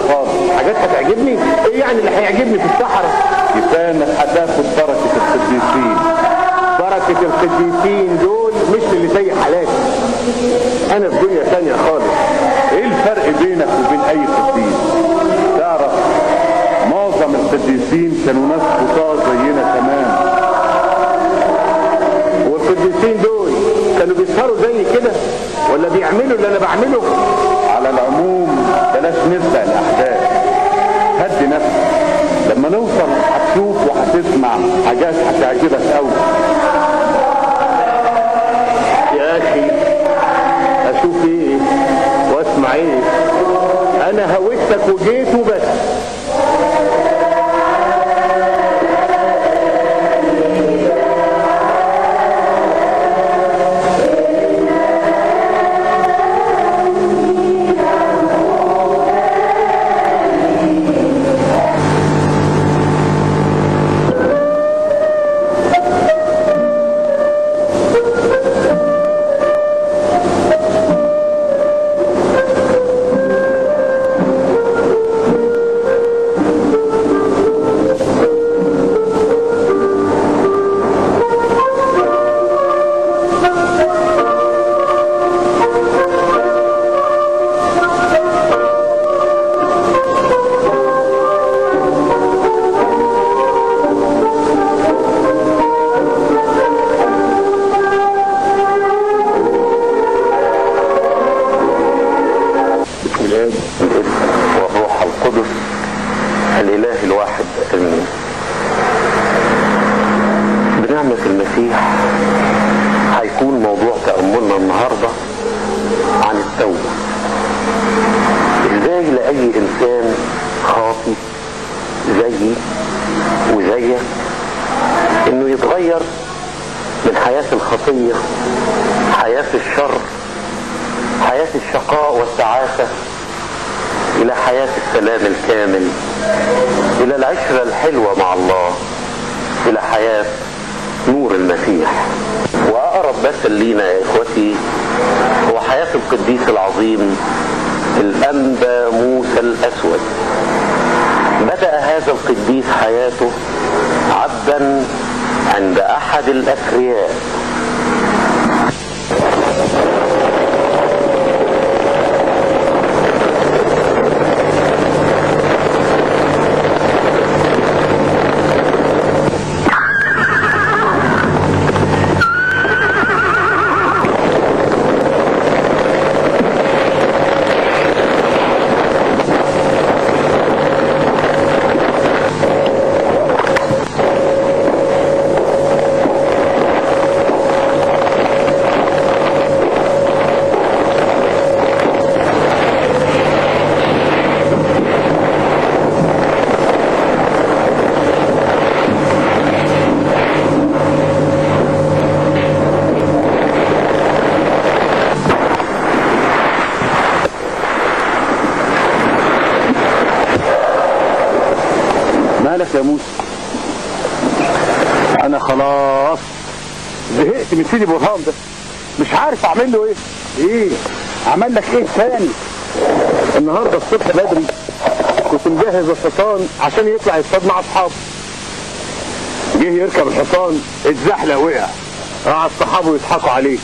خالص حاجات هتعجبني ايه يعني اللي هيعجبني في الصحراء كفايه انك هتاخد بركه القديسين بركة القديسين دول مش اللي زي حالاتي انا في دنيا ثانية خالص ايه الفرق بينك وبين اي قديس تعرف معظم القديسين كانوا ناس خطاه زينا تمام والقديسين دول كانوا بيسهروا زي كده ولا بيعملوا اللي انا بعمله على العموم بلاش نسبق الاحداث هدي نفسك لما نوصل هتشوف وهتسمع حاجات هتعجبك قوي يا اخي اشوف ايه واسمع ايه انا هويتك وجيت وبس بسم الله والابن والروح القدس الاله الواحد امين بنعمة المسيح هيكون موضوع تأملنا النهاردة عن التوبة ازاي لأي انسان خاطي زيي وزيك انه يتغير من حياة الخطية حياة الشر حياة الشقاء والتعاسة إلى حياة السلام الكامل إلى العشرة الحلوة مع الله إلى حياة نور المسيح وأقرب مثل لينا يا إخوتي هو حياة القديس العظيم الأنبا موسى الأسود بدأ هذا القديس حياته عبدا عند أحد الأثرياء مالك يا موسى انا خلاص زهقت من سيدي برهان ده مش عارف اعمل له ايه ايه عمل لك ايه تاني النهارده الصبح بدري كنت مجهز الحصان عشان يطلع يصطاد مع اصحابه جه يركب الحصان اتزحلق وقع قعد صحابه يضحكوا عليه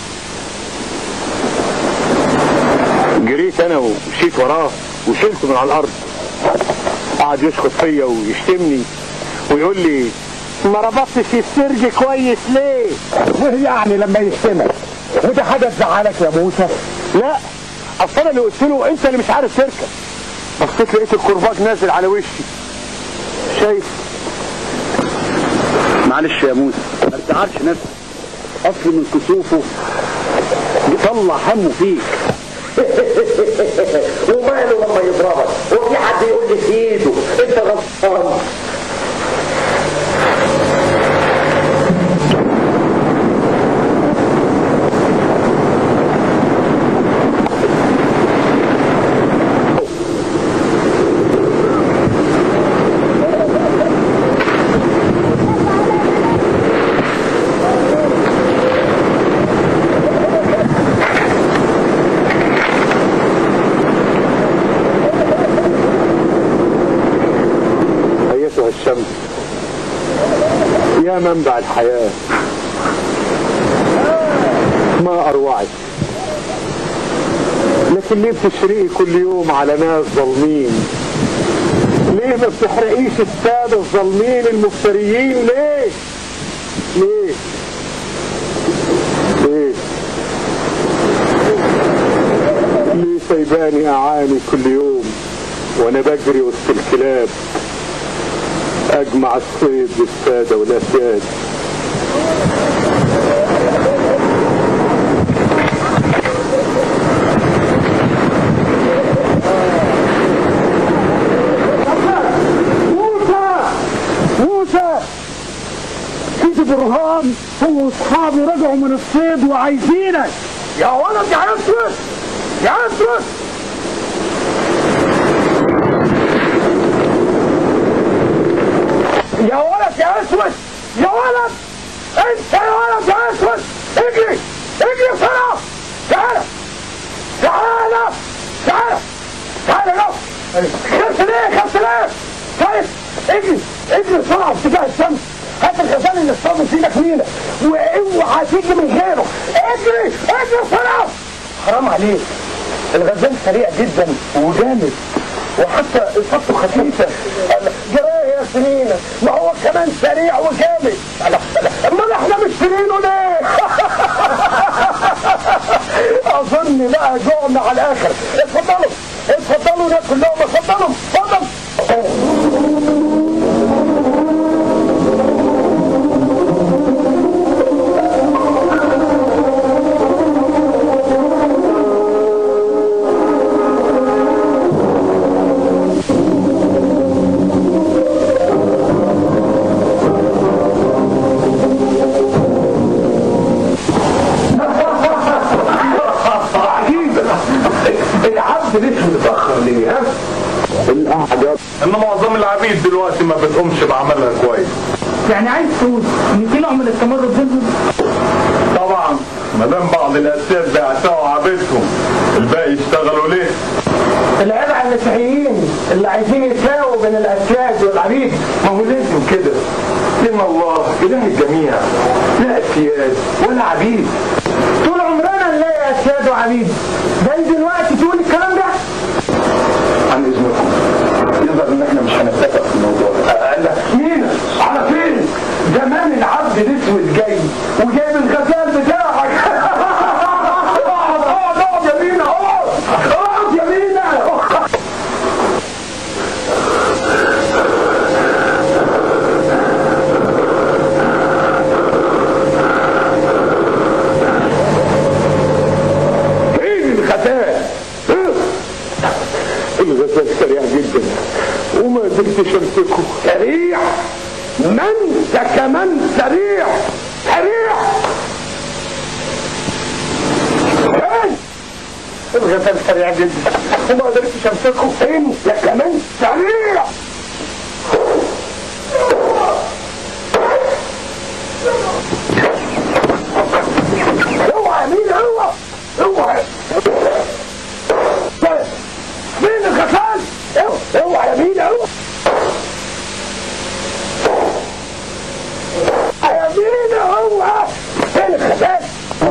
جريت انا ومشيت وراه وشلته من على الارض قعد يشخط فيا ويشتمني ويقول لي ما ربطتش السرج كويس ليه؟ وايه يعني لما يشتمك وده حاجه تزعلك يا موسى لا اصل انا اللي قلت له انت اللي مش عارف تركب بصيت لقيت الكرباج نازل على وشي شايف معلش يا موسى ما تزعلش نفسك اصل من كسوفه بيطلع همه فيك وماله لما يضربك وفي حد يقول لي في ايده انت غلطان الشمس يا منبع الحياة ما أروعك لكن ليه بتشرقي كل يوم على ناس ظالمين ليه ما بتحرقيش السادة الظالمين المفتريين ليه ليه ليه ليه سايباني اعاني كل يوم وانا بجري وسط الكلاب اجمع الصيد للسادة والاسياد موسى موسى سيدي برهان هو واصحابي رجعوا من الصيد وعايزينك يا ولد يا اسود يا اسود يا ولد يا اسود يا ولد انت يا ولد يا اسود اجري اجري بسرعه تعالى تعالى تعالى تعالى لو خفت ليه خفت ليه طيب اجري اجري بسرعه باتجاه الشمس هات الغزال اللي اصطاد في ايدك مينا واوعى تيجي من غيره اجري اجري بسرعه حرام عليك الغزال سريع جدا وجامد وحتى اصابته خفيفه جرايه يا سنينه ما هو كمان سريع وجامد امال احنا مش سنينه ليه اظن بقى جوعنا على الاخر اتفضلوا اتفضلوا ناكل لقمه اتفضلوا اتفضل عجيب العبد لسه متاخر ليه ها؟ الاعجاب ان معظم العبيد دلوقتي ما بتقومش بعملها كويس يعني عايز تقول ان في نوع من التمرد بينهم طبعا ما دام بعض الاسياد بيعتقوا عبيدهم الباقي يشتغلوا ليه العيب على المسيحيين اللي عايزين يساووا بين الاسياد والعبيد ما هو لازم كده ان الله اله الجميع لا اسياد ولا عبيد طول عمرنا نلاقي اسياد وعبيد جاي دلوقتي تقول الكلام ده عن اذنكم يظهر ان احنا مش هنتفق في الموضوع ده لا مين على فين زمان العبد الاسود جاي وجايب الغزال بتاعك اقعد اقعد اقعد يا مينا اقعد اقعد يا مينا فين الغزال الغزال سريع جدا وما قدرتش امسكه سريع ما انت كمان سريع سريع ايه الغزال سريع جدا وما قدرتش امسكه انت كمان سريع اوعى مين هو اوعى مين الغزال اوعى اوعى يا مين اوعى يا مين هو فين الغزال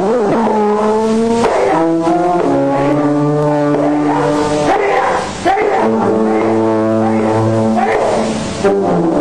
سريع سريع سريع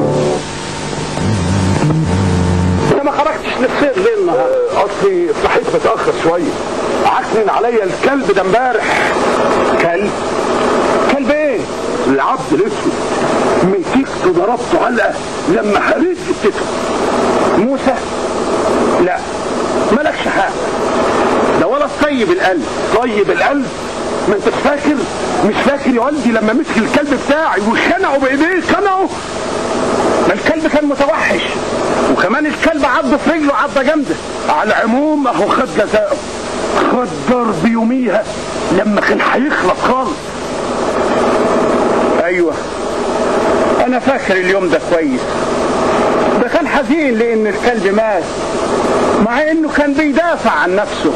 انا ما خرجتش للصيد ليه النهارده اصلي صحيت متاخر شويه عكنن عليا الكلب ده امبارح كلب كلب ايه العبد الاسود مسكته ضربته علقه لما حريت جتته موسى لا مالكش حق ده ولا طيب القلب طيب القلب ما انتش فاكر مش فاكر يا والدي لما مسك الكلب بتاعي وخنقه بايديه خنقه ما الكلب كان متوحش وكمان الكلب عضه في رجله عضه جامده على العموم اهو خد جزاءه خد ضرب يوميها لما كان هيخلص خالص ايوه انا فاكر اليوم ده كويس ده كان حزين لان الكلب مات مع انه كان بيدافع عن نفسه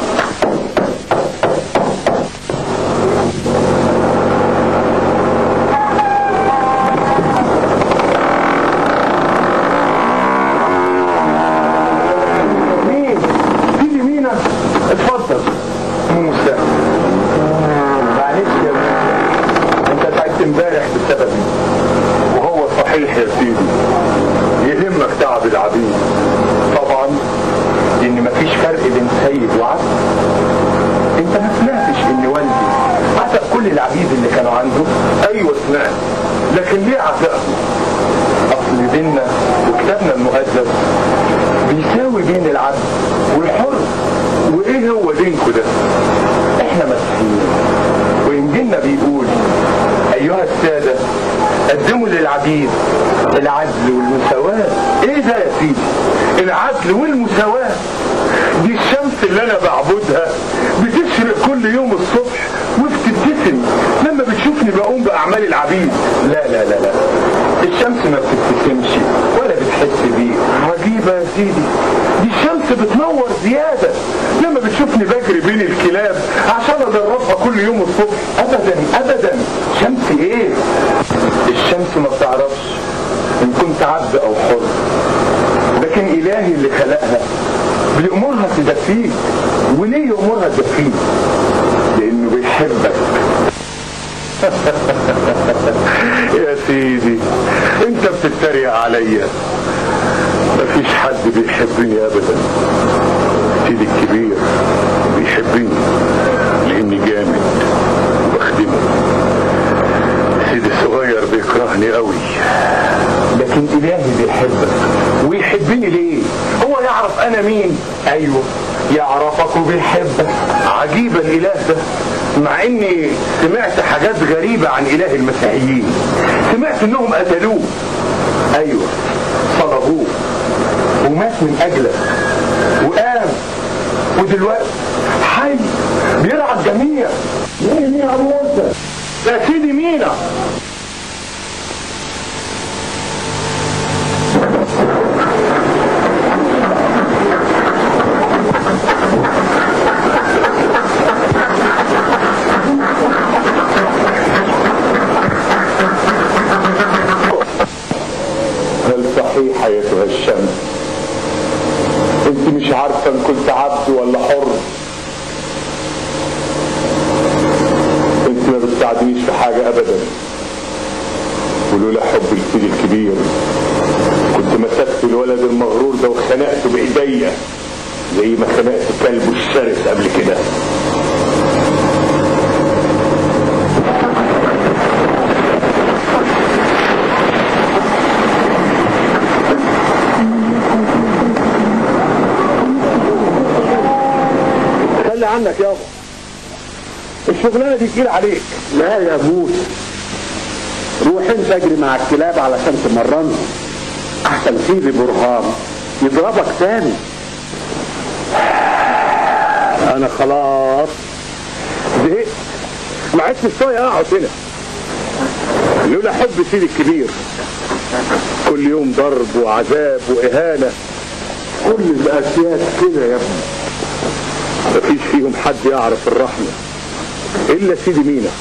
مين؟ سيدي مينا اتفضل موسى معلش يا موسى انت تعبت امبارح بسببي وهو صحيح يا سيدي يهمك تعب العبيد طبعا ان مفيش فرق بين سيد وعبد انت ما سمعتش ان والدي عتق كل العبيد اللي كانوا عنده ايوه سمعت لكن ليه عتقهم اصل ديننا وكتابنا المقدس بيساوي بين العبد والحر وايه هو دينكم ده احنا مسيحيين وانجيلنا بيقول ايها الساده قدموا للعبيد العدل والمساواه ايه ده يا سيدي العدل والمساواه دي الشمس اللي انا بعبدها بتشرق كل يوم الصبح وبتبتسم لما بتشوفني بقوم باعمال العبيد لا لا لا لا الشمس ما بتبتسمش ولا بتحس بيه عجيبة يا سيدي دي الشمس بتنور زيادة لما بتشوفني بجري بين الكلاب عشان ادربها كل يوم الصبح ابدا ابدا شمس ايه الشمس ما بتعرفش ان كنت عبد او حر لكن الهي اللي خلقها بيأمرها تدفيك وليه يأمرها تدفيك لانه بيحبك يا سيدي انت بتتريق عليا مفيش حد بيحبني ابدا سيدي الكبير بيحبني لاني جامد وبخدمه سيدي الصغير بيكرهني قوي لكن الهي بيحبك ويحبني ليه هو يعرف انا مين ايوه يعرفك وبيحبك عجيب الاله ده مع اني سمعت حاجات غريبة عن اله المسيحيين سمعت انهم قتلوه ايوه صلبوه ومات من اجلك وقام ودلوقتي حي بيرعى الجميع مين يا موسى يا سيدي مينا هل صحيح ايتها الشمس انت مش عارفه ان كنت عبد ولا حر انت ما بتساعدنيش في حاجه ابدا ولولا حب السيد الكبير كنت مسكت الولد المغرور ده وخنقته بايديا زي ما خنقت كلبه الشرس قبل كده خلي عنك يابا الشغلانه دي تقيل عليك لا يا موسى روح انت اجري مع الكلاب علشان تمرنهم احسن سيدي برهان يضربك تاني انا خلاص زهقت ما عدتش طايق اقعد هنا لولا حب سيدي الكبير كل يوم ضرب وعذاب واهانه كل الاسياد كده يا ابني مفيش فيهم حد يعرف الرحمة إلا سيدي مينا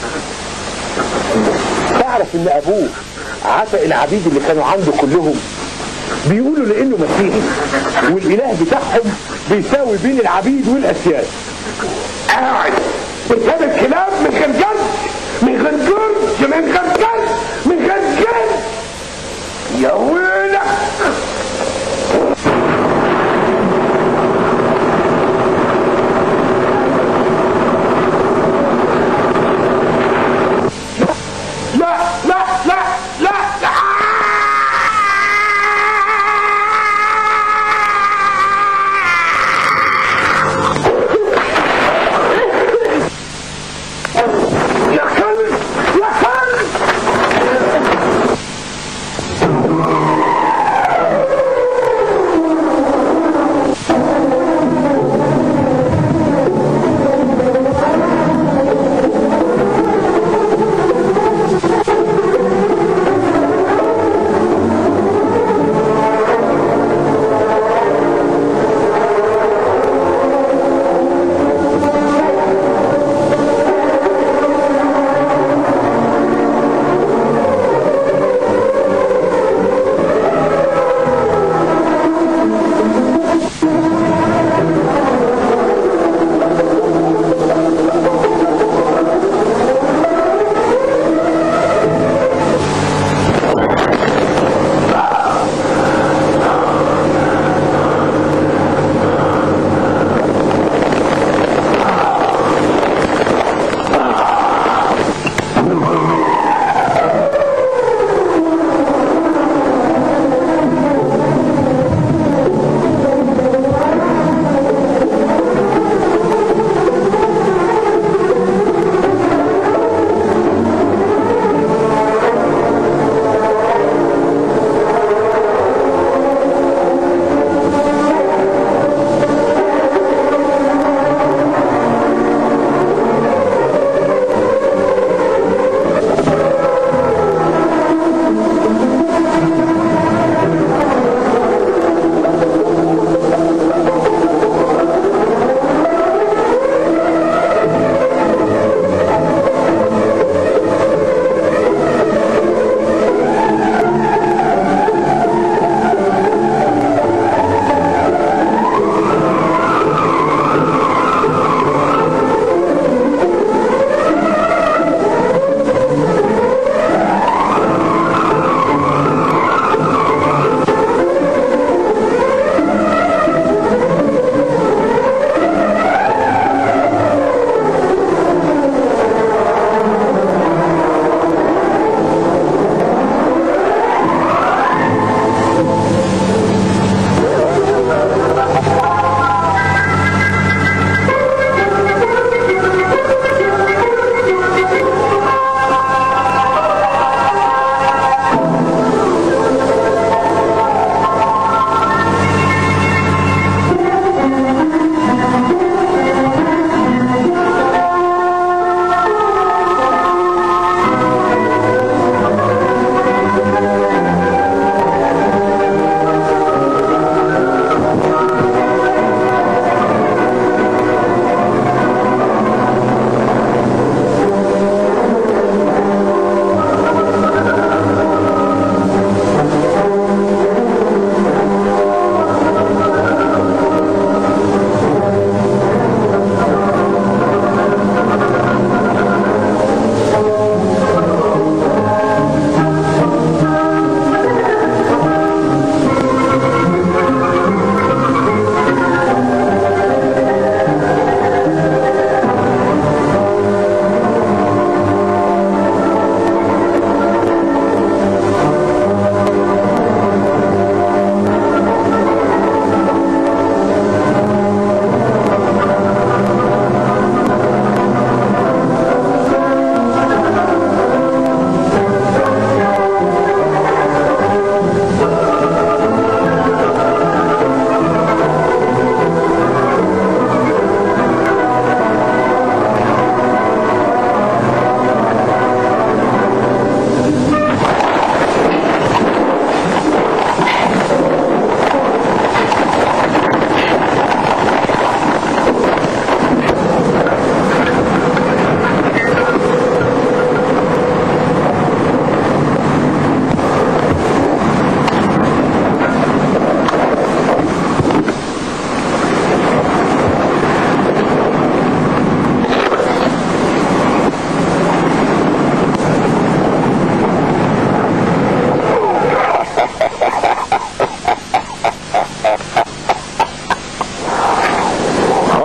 تعرف إن أبوه عتق العبيد اللي كانوا عنده كلهم بيقولوا لأنه مسيحي والإله بتاعهم بيساوي بين العبيد والأسياد قاعد قدام الكلاب من غير جد من غير جرج من غير جد من غير جد يا ويلك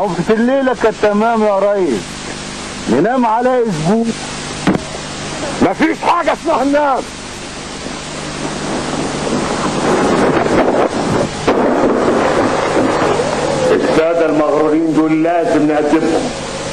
عقدة الليلة كانت تمام يا ريس ننام على اسبوع مفيش حاجة اسمها النام السادة المغرورين دول لازم نأدبهم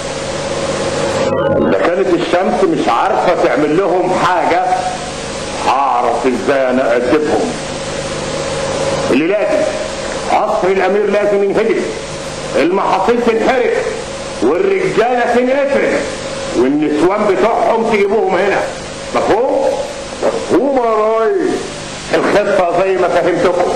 إذا كانت الشمس مش عارفة تعمل لهم حاجة هعرف ازاي انا أدبهم اللي لازم قصر الأمير لازم ينهدم المحاصيل تنحرق والرجالة تنقتل والنسوان بتوعهم تجيبوهم هنا مفهوم؟ مفهوم يا ريس الخطة زي ما فهمتكم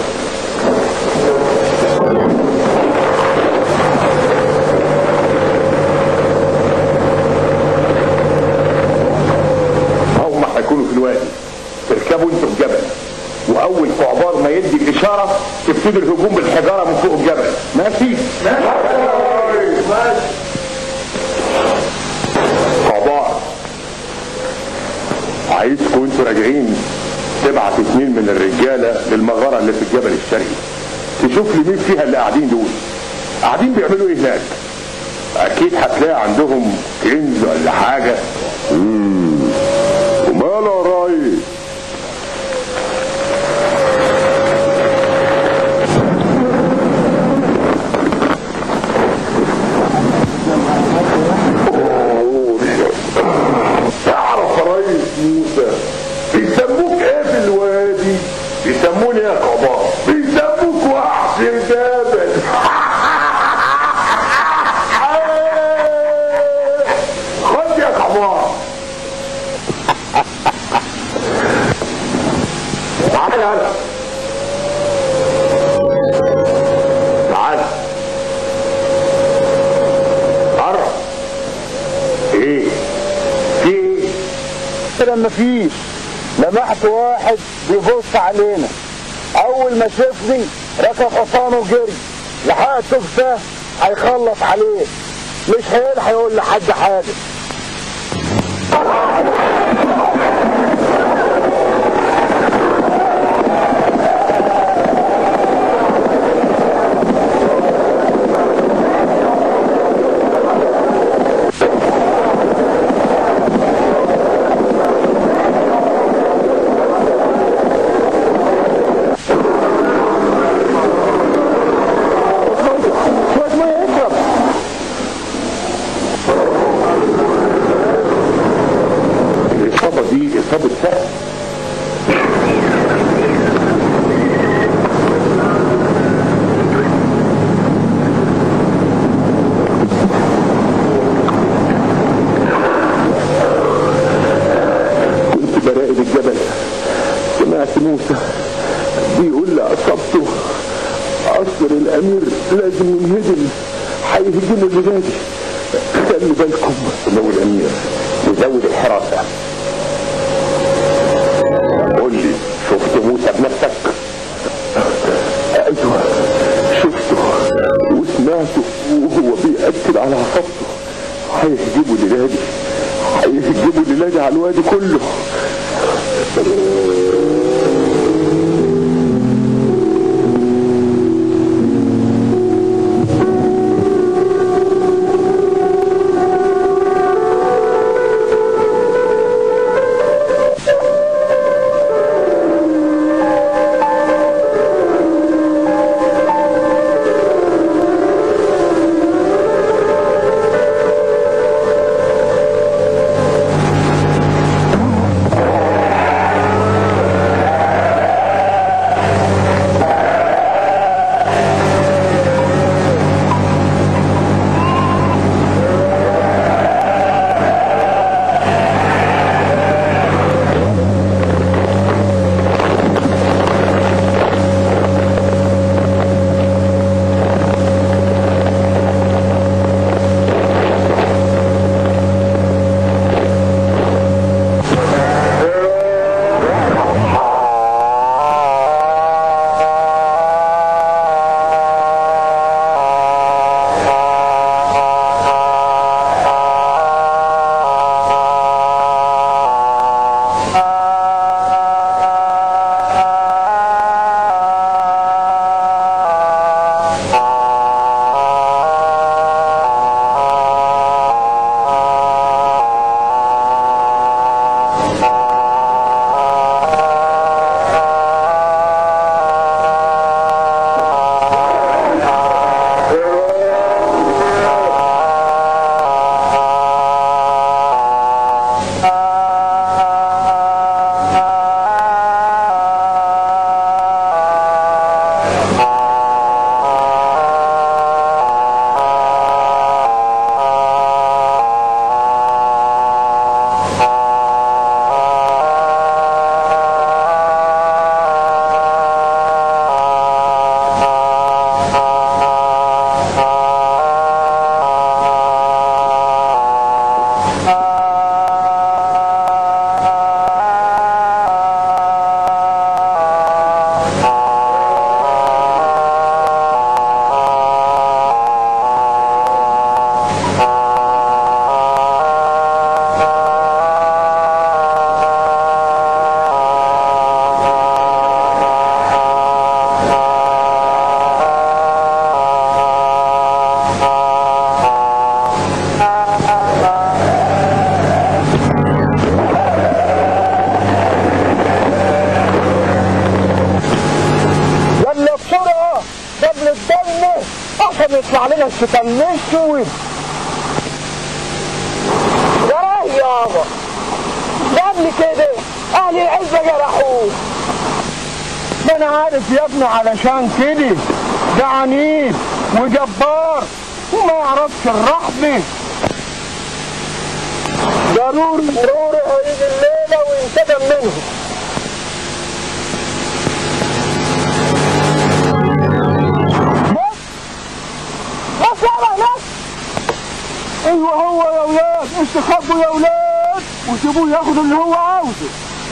هم هيكونوا في الوادي تركبوا انتوا الجبل واول ثعبان ما يدي الاشاره تبتدي الهجوم بالحجاره من فوق الجبل ماشي ثعبان عايزكم انتوا راجعين تبعت اتنين من الرجاله للمغاره اللي في الجبل الشرقي تشوف لي مين فيها اللي قاعدين دول قاعدين بيعملوا ايه هناك اكيد هتلاقي عندهم كنز ولا حاجه وماله يا ريس تعرف يا ريس موسى بيسموك ايه في الوادي بيسموني يا قبار بيسموك وحش الجبل خد يا قبار تعال هلا تعال قرب ايه في ايه كده مفيش لمحت واحد بيبص علينا اول ما شافني ركب حصانه وجري لحقت ده هيخلص عليه مش هيلحق يقول لحد حاجه شويه ميه يشرب الإصابة دي إصابة سهل كنت براقب الجبل سمعت موسى بيقول لي أصبته قصر الأمير لازم ينهدم هيهجموا الليلة دي خلي بالكم لو الأمير وزود الحراسة قول لي شفت موسى بنفسك ايوه شفته وسمعته وهو بيأكد على عصابته هيهجموا الليلة دي هيهجموا الليلة دي على الوادي كله هنا الشيطان مسود وراه يابا قبل كده اهل العزة جرحوه ما انا عارف يا ابني علشان كده ده عنيد وجبار وما يعرفش الرحمة ضروري ضروري هيجي الليلة وينتقم منهم بس بس يلا هناك ايوه هو يا ولاد استخبوا يا ولاد وسيبوه ياخد اللي هو عاوزه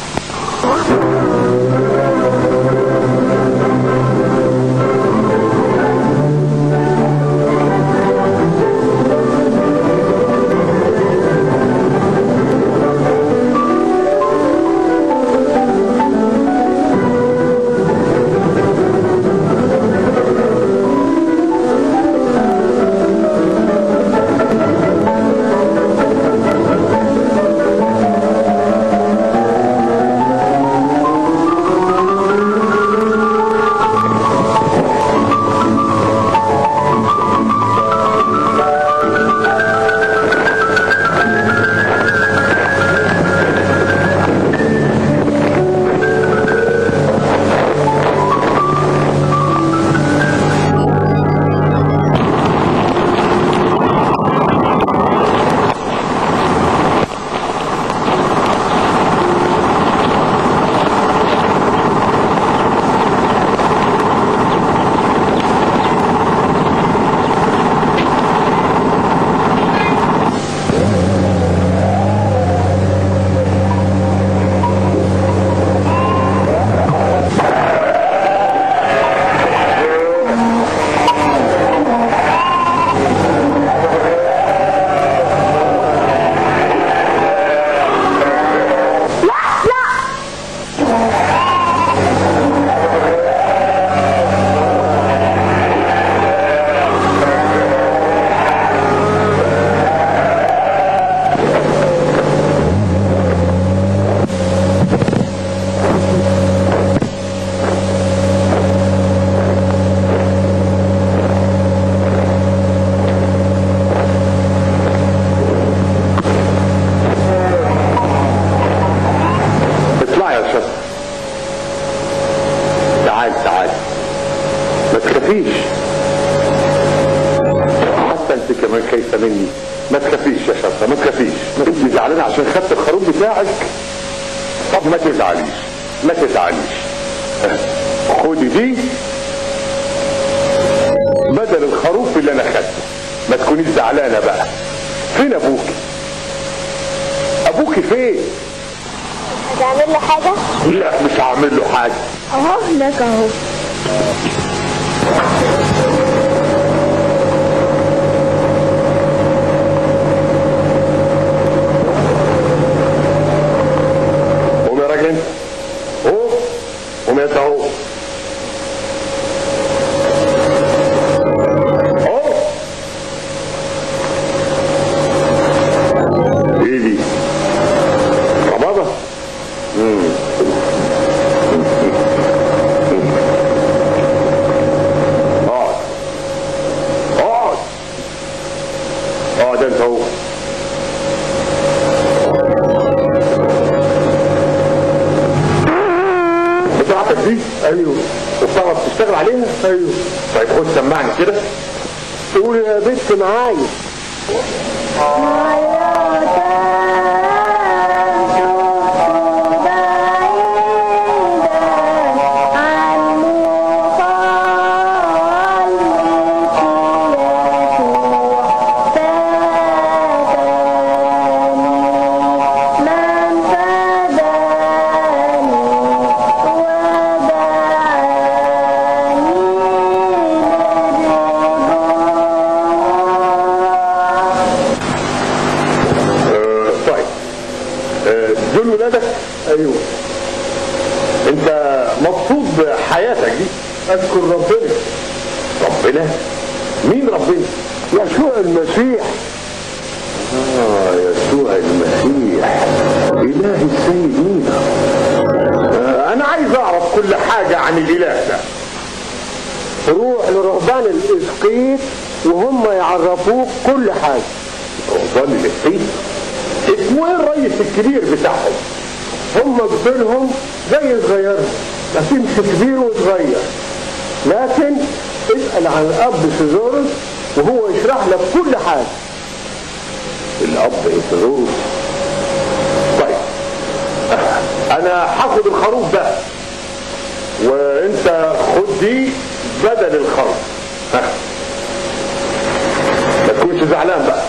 اطلع يا شط تعال تعال ما تخافيش حتى انت كمان خايفه مني ما تخافيش يا شطه ما تخافيش انت زعلانه عشان خدت الخروف بتاعك طب ما تزعليش ما تزعليش خدي دي بدل الخروف اللي انا خدته ما تكونيش زعلانه بقى فين ابوكي ابوكي فين هتعمل له حاجة؟ لا مش هعمل له حاجه اهو هناك اهو قوم يا راجل انت قوم قوم يا انت اهو اهو ايه دي رمضة مم. اقعد اقعد اقعد انت اهو بتاعتك دي ايوه وبتعرف تشتغل عليها ايوه طيب خد سمعني كده قول يا بنت معايا آه، طيب آه، دول ولادك ايوه انت مبسوط بحياتك دي اذكر ربنا ربنا مين ربنا يسوع المسيح اه يسوع المسيح اله السيد مينا آه، انا عايز اعرف كل حاجه عن الاله ده روح لرهبان الاسقيط وهم يعرفوك كل حاجة ظن الاسيس اسمه ايه الريس الكبير بتاعهم هم كبيرهم زي صغيرهم ما فيش كبير وصغير لكن اسأل عن الأب سيزورس وهو يشرح لك كل حاجة الاب يسرور طيب انا هاخد الخروف ده وانت خد دي بدل الخروف ها. ما تكونش زعلان بقى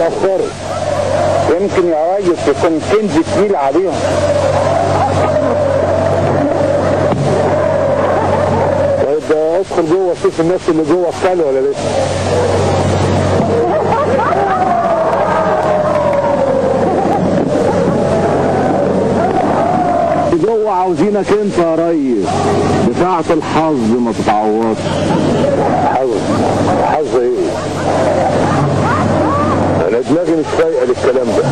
يتأثروا يمكن يا ريس يكون كنز تقيل عليهم طيب ادخل جوه شوف الناس اللي جوه اكلوا ولا لسه جوه عاوزينك انت يا ريس بتاعة الحظ ما تتعوضش حظ حظ ايه انا دماغي مش فايقه للكلام ده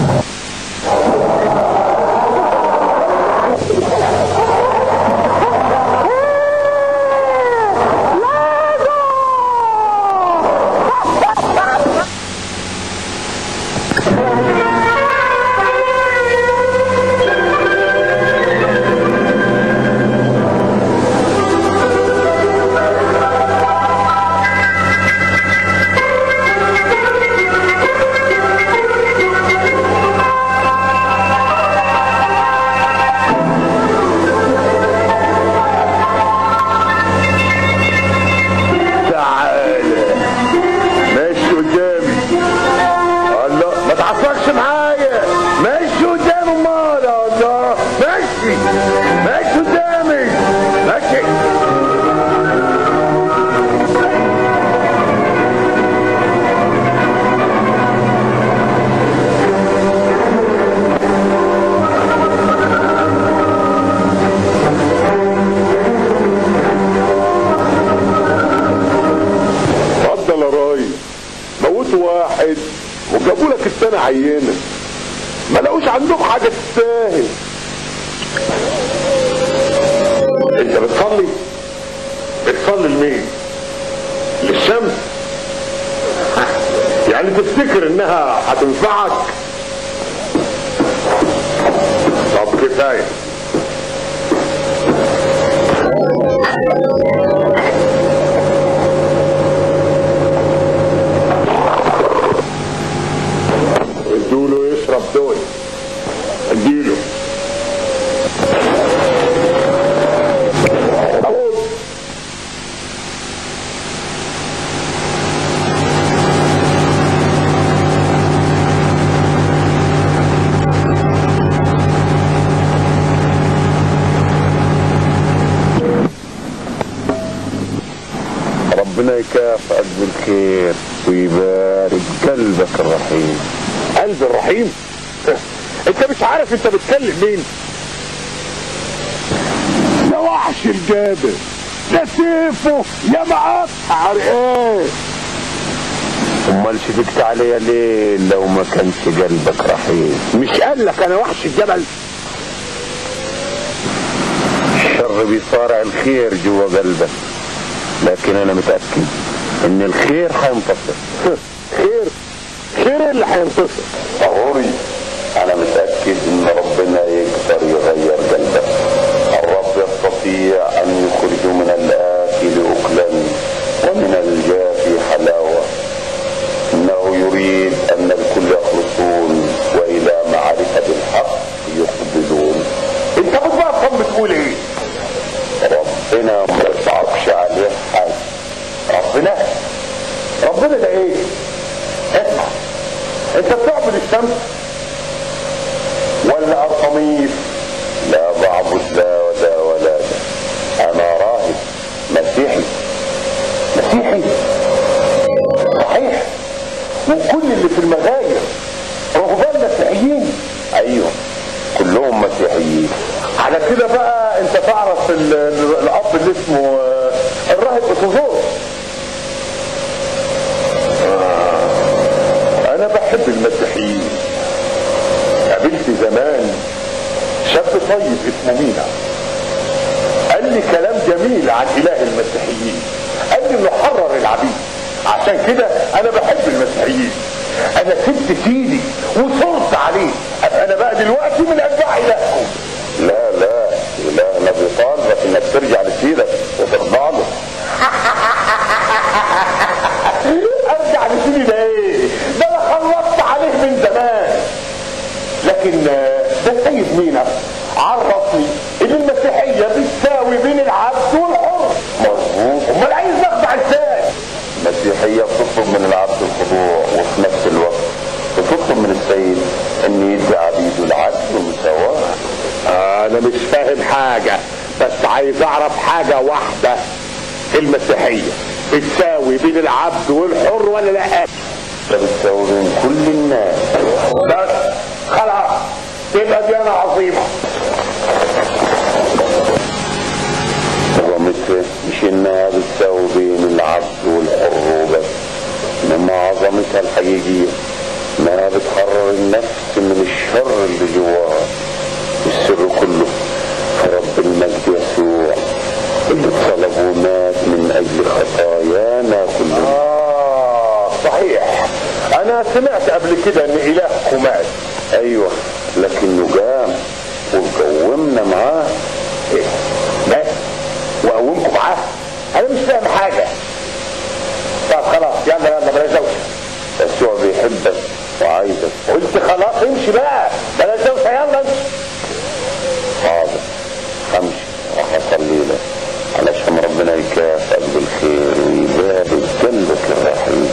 تعالى ماشي قدامي الله ما تعصبش معايا ماشي قدامي امال يا الله ماشي ماشي قدامي ماشي اتفضل يا راي موتوا واحد وجابوا لك التاني عينه ما لقوش عندهم حاجه تستاهل انت بتصلي بتصلي لمين للشمس يعني تفتكر انها هتنفعك طب كفايه ادوله يشرب دول اديله ربنا يكافئك بالخير ويبارك قلبك الرحيم قلب الرحيم انت مش عارف انت بتكلم مين ده وحش الجابر ده سيفه يا معاك ايه امال شفقت عليا ليه لو ما كانش قلبك رحيم مش قال لك انا وحش الجبل الشر بيصارع الخير جوا قلبك لكن انا متاكد ان الخير هينتصر خير خير اللي هينتصر ضروري انا متاكد ان ربنا يقدر يغير قلبك الرب يستطيع ان يخرج من الاكل اكلا ومن الجاف حلاوه انه يريد ان الكل يخلصون والى معرفه الحق يقبلون انت بتبطل بتقول ايه ربنا ما يصعبش عليه حاجه ربنا ربنا ده ايه اسمع انت بتعبد الشمس ولا ارطميس لا بعبد لا ولا ولا ده انا راهب مسيحي مسيحي صحيح وكل اللي في المغاير رهبان مسيحيين ايوه كلهم مسيحيين على كده بقى انت تعرف ال- ال- الاب اللي اسمه آه، الراهب اتوزور انا بحب المسيحيين قابلت زمان شاب طيب اسمه مينا قال لي كلام جميل عن اله المسيحيين قال لي انه حرر العبيد عشان كده انا بحب المسيحيين انا سبت سيدي وصرت عليه أبقى انا بقى دلوقتي من اتباع الهكم لا لا الهنا بيطالبك انك ترجع لسيدك وترضى له ارجع لسيدي ده ايه ده انا خلصت عليه من زمان لكن آه، ده السيد مينا عرفني ان المسيحيه بتساوي بين العبد والحر مظبوط امال عايز نخضع ازاي المسيحية بتطلب من العبد الخضوع وفي نفس الوقت السيد ان يدي عبيده العدل والمساواة انا مش فاهم حاجة بس عايز اعرف حاجة واحدة المسيحية بتساوي بين العبد والحر ولا لا ده بتساوي بين كل الناس بس خلاص تبقى ديانة عظيمة عظمتها مش انها بتساوي بين العبد والحر وبس انما عظمتها الحقيقية انها بتحرر النفس من الشر اللي جواها والسر كله في رب المجد يسوع اللي اتصلب ومات من اجل خطايانا كلنا اه صحيح انا سمعت قبل كده ان الهكم مات ايوه لكنه قام وقومنا معاه ايه مات وقومكم معاه انا مش فاهم حاجة طب خلاص يلا يلا بلاش دوشة يسوع بيحبك وعايزك قلت خلاص امشي بقى بلاش دوشة يلا امشي حاضر امشي راح اصلي لك علشان ربنا يكافئك بالخير ويبارك قلبك الرحيم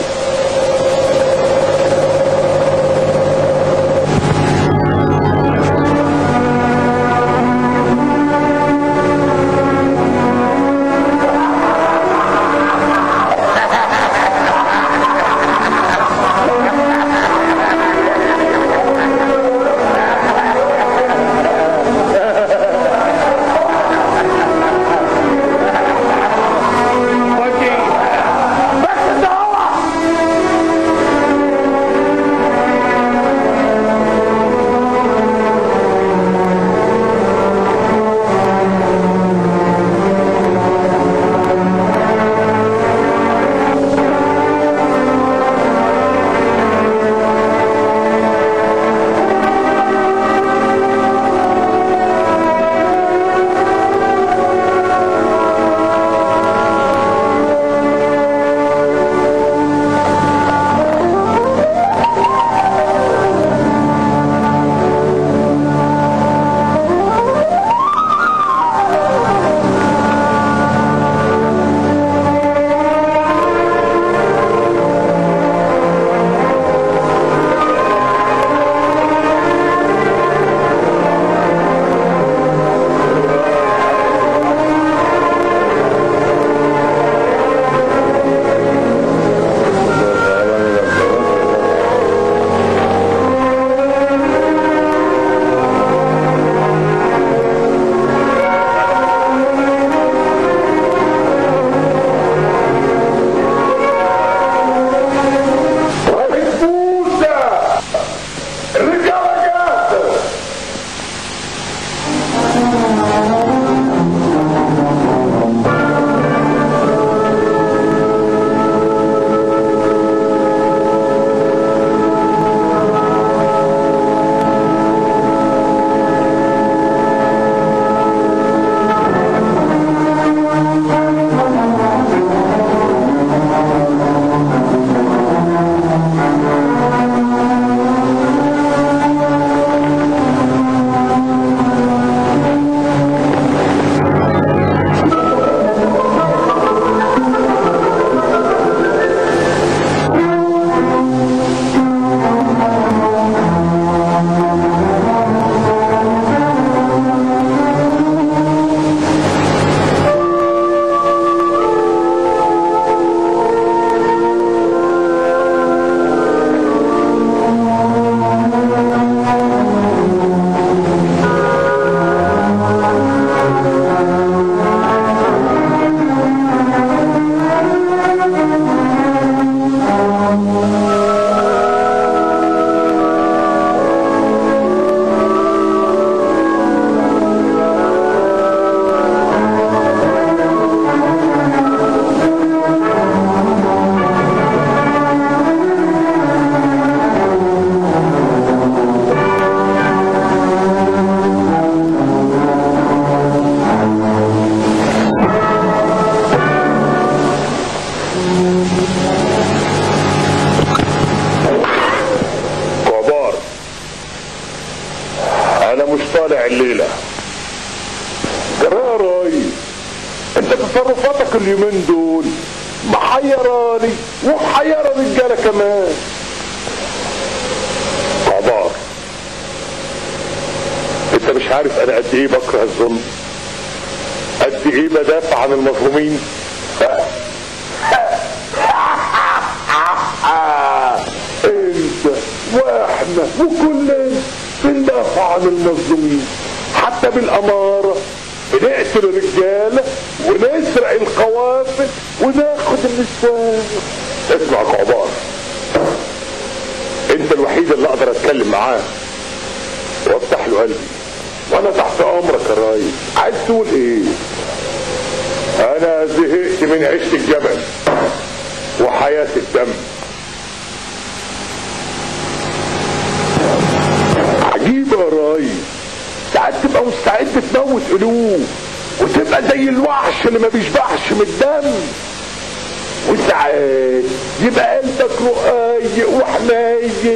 طالع الليلة جراء راي انت تصرفاتك اليومين دول محيراني ومحيرة رجالة كمان قضاء مش عارف انا قد ايه بكره الظلم قد ايه بدافع عن المظلومين انت واحنا وكلنا بندافع عن المظلومين حتى بالاماره بنقتل الرجاله ونسرق القوافل وناخد النسوان اسمع يا عبار انت الوحيد اللي اقدر اتكلم معاه وافتح له قلبي وانا تحت امرك يا ريس عايز تقول ايه انا زهقت من عيشه الجبل وحياه الدم عجيبه يا ريس ساعات تبقى مستعد تموت قلوب وتبقى زي الوحش اللي ما بيشبعش من الدم وساعات يبقى قلبك رقيق وحنين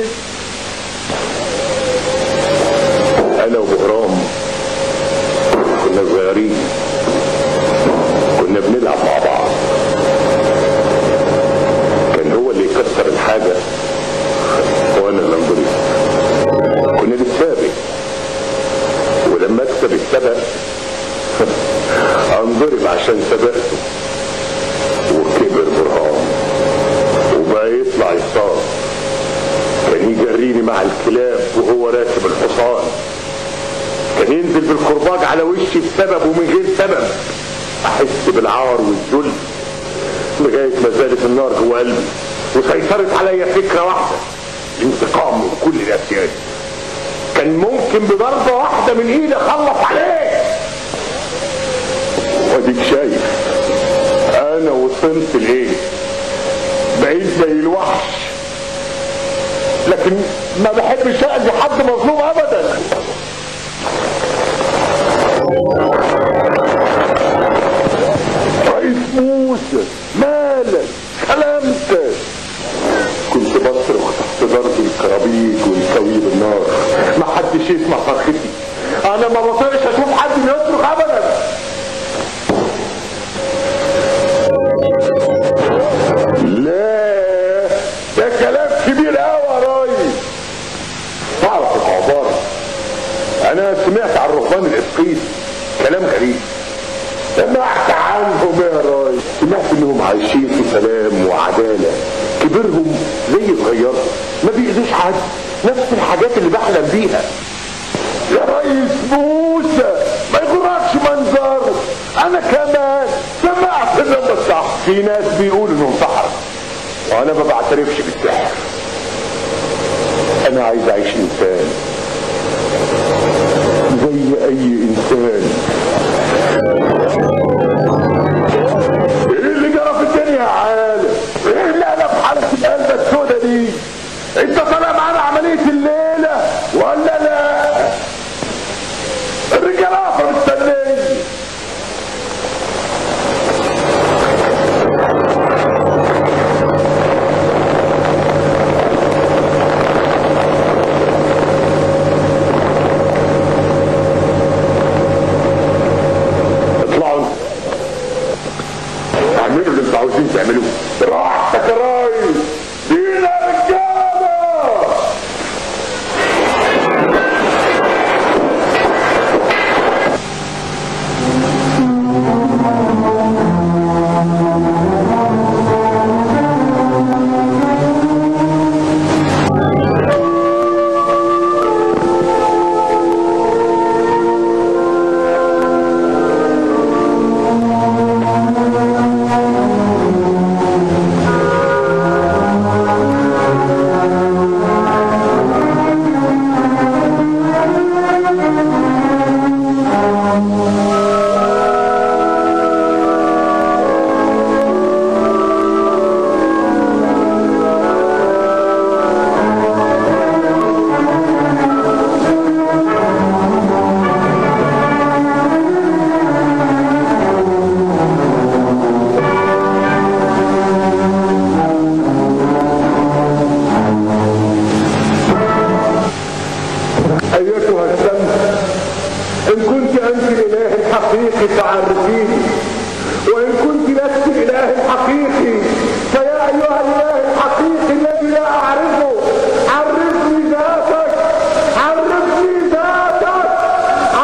انا وبهرام كنا صغيرين كنا بنلعب مع بعض كان هو اللي يكسر الحاجة وانا اللي انضرب كنا نتسابق ولما اكسب السبق انضرب عشان سبقته وكبر برهان وبقى يطلع يصاب كان يجريني مع الكلاب وهو راكب الحصان كان ينزل بالكرباج على وشي بسبب ومن غير سبب احس بالعار والذل لغايه ما زادت النار جوه قلبي وسيطرت عليا فكره واحده الانتقام من كل الاسياد كان ممكن بضربه واحده من ايدي اخلص عليه واديك شايف انا وصلت لايه بقيت زي الوحش لكن ما بحبش اذي حد مظلوم ابدا رئيس موسى مالك سلامتك كنت بصرخ تحت ضرب الكرابيج والكوي بالنار ما حدش يسمع صرختي انا ما بطيقش اشوف حد بيصرخ ابدا لا ده كلام كبير قوي يا ريس تعرف يا عبارة انا سمعت عن رهبان الاسقيط كلام غريب سمعت عنهم يا ريس سمعت انهم عايشين في سلام وعدالة كبرهم زي صغيرهم ما بيأذوش حد نفس الحاجات اللي بحلم بيها يا ريس موسى ما يغركش منظره انا كمان سمعت انهم صح في ناس بيقولوا انهم سحرة وانا ما بعترفش بالسحر انا عايز اعيش انسان زي اي انسان ايه اللي جرى في الدنيا يا عالم ايه اللي انا في حالة القلب السوداء دي انت طالع معانا عملية الليلة ولا لا الرجالة مستنيين اطلعوا اعملوا اللي انتوا عاوزين تعملوه براحتك يا ريس دينا رجاله ايتها الشمس ان كنت انت الاله الحقيقي فعرفيني وان كنت لست الاله الحقيقي فيا ايها الاله الحقيقي الذي لا اعرفه عرفني ذاتك عرفني ذاتك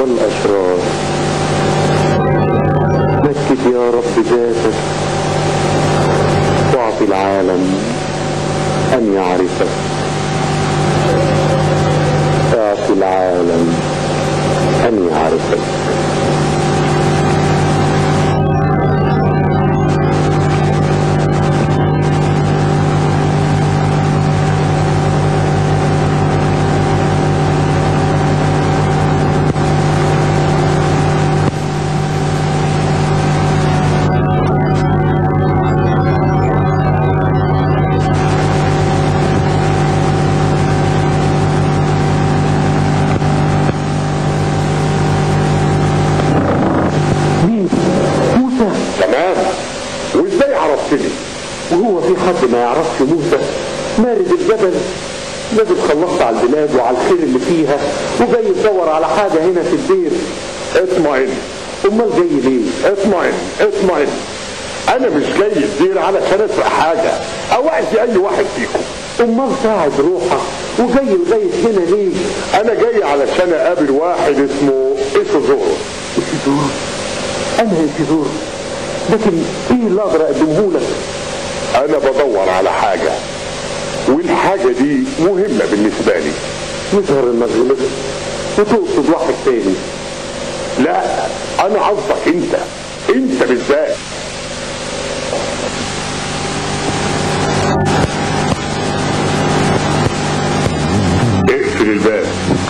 الأشرار مكت يا رب ذاتك واعطي العالم أن يعرفك اعطي العالم أن يعرفك تمام وازاي عرفتني وهو في حد ما يعرفش موسى مارد الجبل لازم خلصت على البلاد وعلى الخير اللي فيها وجاي تدور على حاجة هنا في الدير اطمئن امال جاي ليه اطمئن اطمئن انا مش جاي الدير علشان اسرق حاجه او اذي اي واحد فيكم امال ساعد روحك وجاي لغاية هنا ليه انا جاي علشان اقابل واحد اسمه اسوزورو إيسيدور انا إيسيدور لكن ايه اللي اقدر اقدمه لك انا بدور على حاجه والحاجه دي مهمه بالنسبه لي يظهر انك غلطت وتقصد واحد تاني لا انا قصدك انت انت بالذات اقفل الباب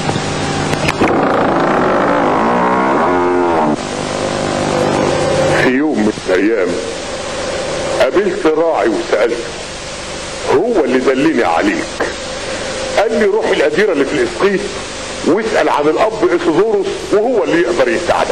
في يوم من الايام قابلت راعي وسالته هو اللي دلني عليك قال لي روح الاديره اللي في الاسقيط واسال عن الاب اسوزوروس وهو اللي يقدر يساعدك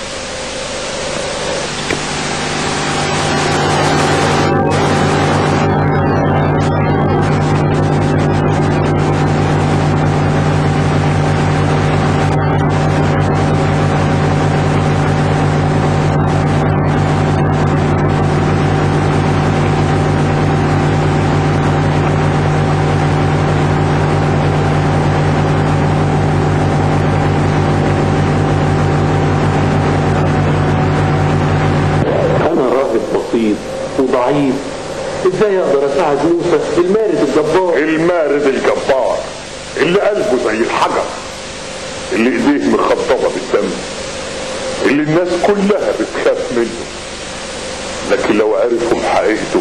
انا راهب بسيط وضعيف ازاي اقدر اساعد موسى المارد الجبار المارد الجبار اللي قلبه زي الحجر اللي ايديه مخضبه بالدم اللي الناس كلها بتخاف منه لكن لو عرفوا حقيقته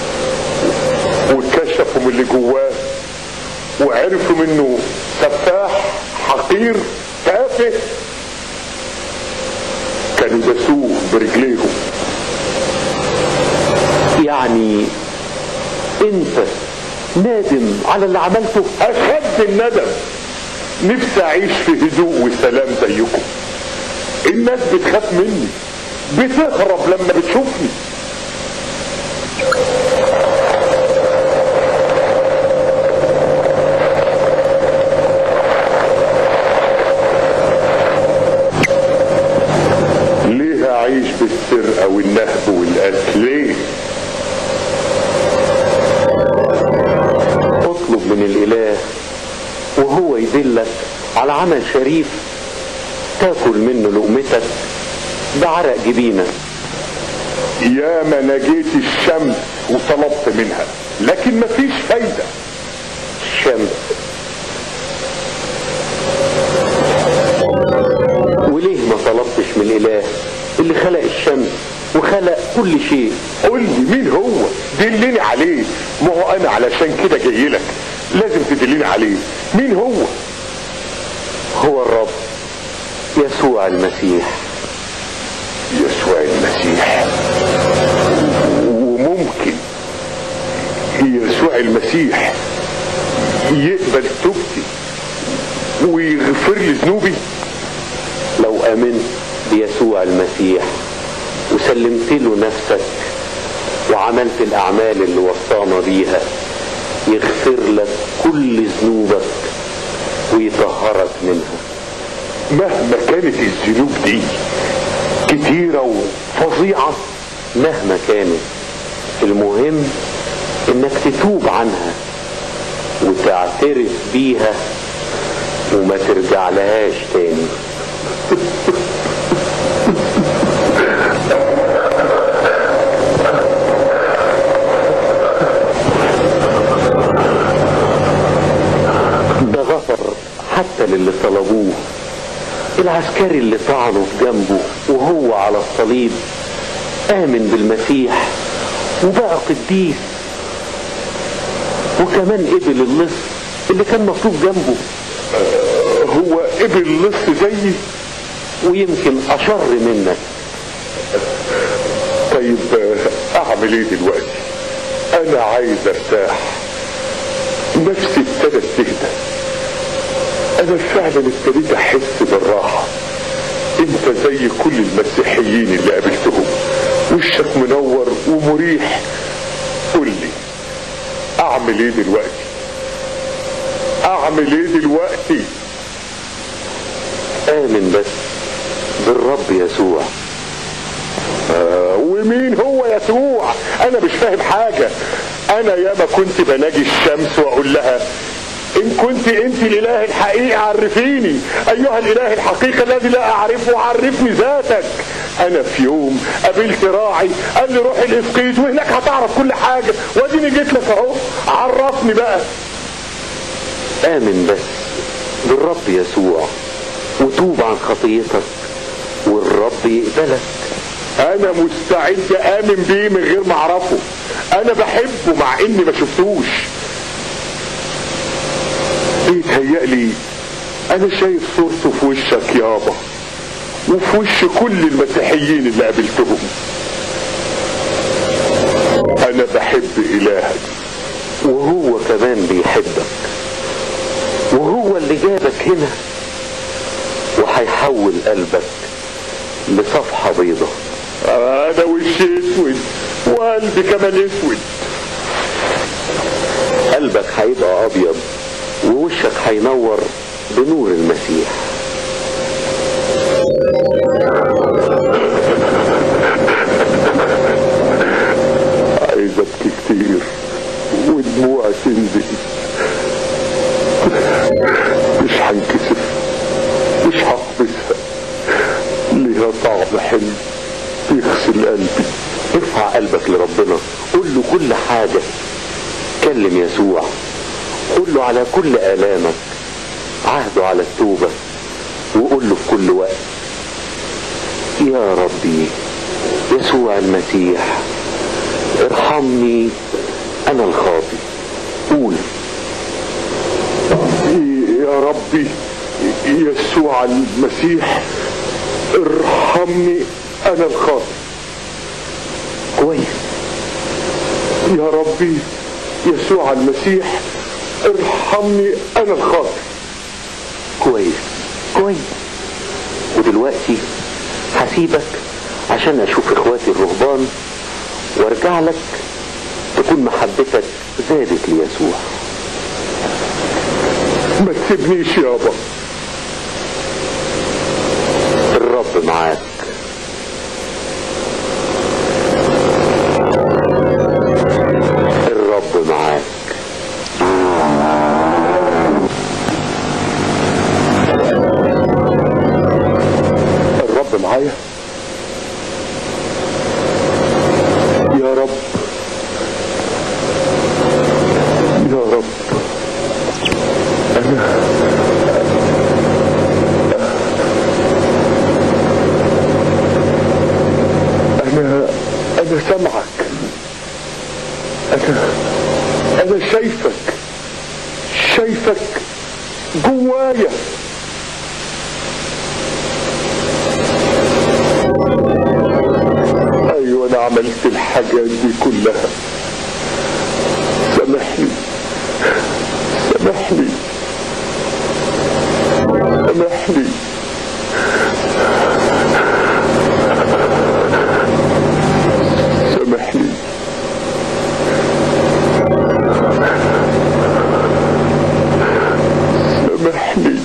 وكشفوا من اللي جواه وعرفوا منه سفاح حقير تافه كانوا دسوه برجليهم يعني انت نادم على اللي عملته اشد الندم نفسي اعيش في هدوء وسلام زيكم الناس بتخاف مني بتهرب لما بتشوفني ليه اعيش بالسرقه والنهب والقتل ليه اطلب من الاله وهو يدلك على عمل شريف تاكل منه لقمتك بعرق جبينك يا ما نجيت الشمس وطلبت منها لكن مفيش فايدة الشمس وليه ما طلبتش من الاله اللي خلق الشمس وخلق كل شيء قول لي مين هو دلني عليه ما هو انا علشان كده جاي لك لازم تدلني عليه مين هو هو الرب يسوع المسيح يسوع المسيح وممكن يسوع المسيح يقبل توبتي ويغفر لي ذنوبي لو امنت بيسوع المسيح وسلمت له نفسك وعملت الاعمال اللي وصانا بيها يغفر لك كل ذنوبك ويطهرك منها مهما كانت الذنوب دي كتيرة وفظيعة مهما كانت المهم انك تتوب عنها وتعترف بيها وما ترجع لهاش تاني اللي طلبوه العسكري اللي طعنوا في جنبه وهو على الصليب آمن بالمسيح وبقى قديس وكمان قبل اللص اللي كان مطلوب جنبه هو قبل لص زيي ويمكن أشر منك طيب آه، اعمل ايه دلوقتي انا عايز ارتاح نفسي ابتدت تهدى انا فعلا ابتديت احس بالراحه انت زي كل المسيحيين اللي قابلتهم وشك منور ومريح قول لي اعمل ايه دلوقتي اعمل ايه دلوقتي آمن بس بالرب يسوع آه، ومين هو يسوع انا مش فاهم حاجة انا ياما كنت بناجي الشمس واقول لها ان كنت انت الاله الحقيقي عرفيني ايها الاله الحقيقي الذي لا اعرفه عرفني ذاتك انا في يوم قابلت راعي قال لي روح الاسقيط وهناك هتعرف كل حاجة واديني جيت لك اهو عرفني بقى آمن بس بالرب يسوع وتوب عن خطيتك والرب يقبلك انا مستعد امن بيه من غير ما اعرفه انا بحبه مع اني ما شفتوش بيتهيألي انا شايف صورته في وشك يابا وفي وش كل المسيحيين اللي قابلتهم انا بحب الهك وهو كمان بيحبك وهو اللي جابك هنا وهيحول قلبك لصفحة بيضة انا وشي اسود وقلبي كمان اسود قلبك هيبقى أبيض ووشك هينور بنور المسيح عايز ابكي كتير ودموع تنزل مش هنكسف مش هحبسها ليها طعم حلو يغسل قلبي ارفع قلبك لربنا قول له كل حاجة كلم يسوع قول له على كل آلامك عهده على التوبة وقول له في كل وقت يا ربي يسوع المسيح ارحمني أنا الخاطي قول يا ربي يسوع المسيح ارحمني انا الخاطئ كويس يا ربي يسوع المسيح ارحمني انا الخاطئ كويس كويس ودلوقتي هسيبك عشان اشوف اخواتي الرهبان وارجع لك تكون محبتك زادت ليسوع ما تسيبنيش يابا الرب معاك الرب معاك الرب معايا يا رب يا رب انا انا انا سامعك انا انا شايفك شايفك جوايا ايوه انا عملت الحاجات دي كلها سامحني سامحني سامحني سامحني سامحني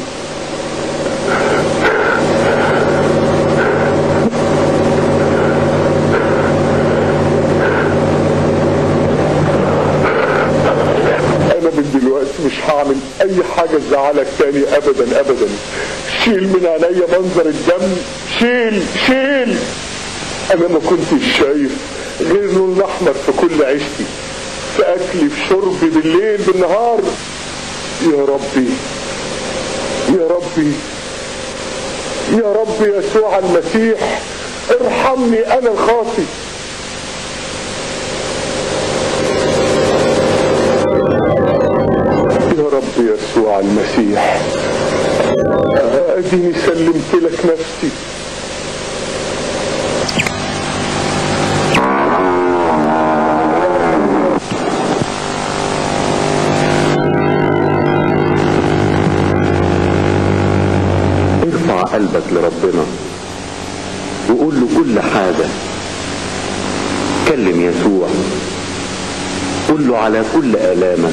انا من دلوقتي مش هعمل اي حاجة تزعلك تاني ابدا ابدا شيل من عينيا منظر الدم شيل شيل انا ما كنتش شايف غير اللون الاحمر في كل عيشتي في اكلي في شربي بالليل بالنهار يا ربي يا ربي يا رب يسوع المسيح ارحمني انا الخاطي يا رب يسوع المسيح اديني سلمت لك نفسي ارفع قلبك لربنا وقول له كل حاجة كلم يسوع قول له على كل آلامك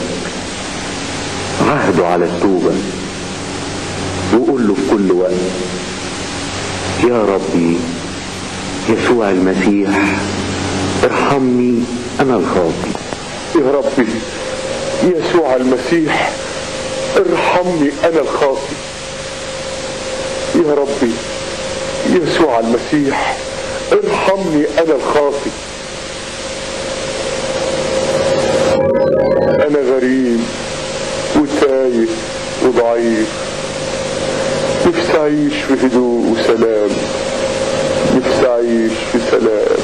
عهده على التوبة وقول له في كل وقت يا ربي يسوع المسيح ارحمني أنا الخاطي يا ربي يسوع المسيح ارحمني انا الخاطي يا ربي يسوع المسيح ارحمني انا الخاطي انا غريب وتايه وضعيف نفسي اعيش في هدوء وسلام نفسي اعيش في سلام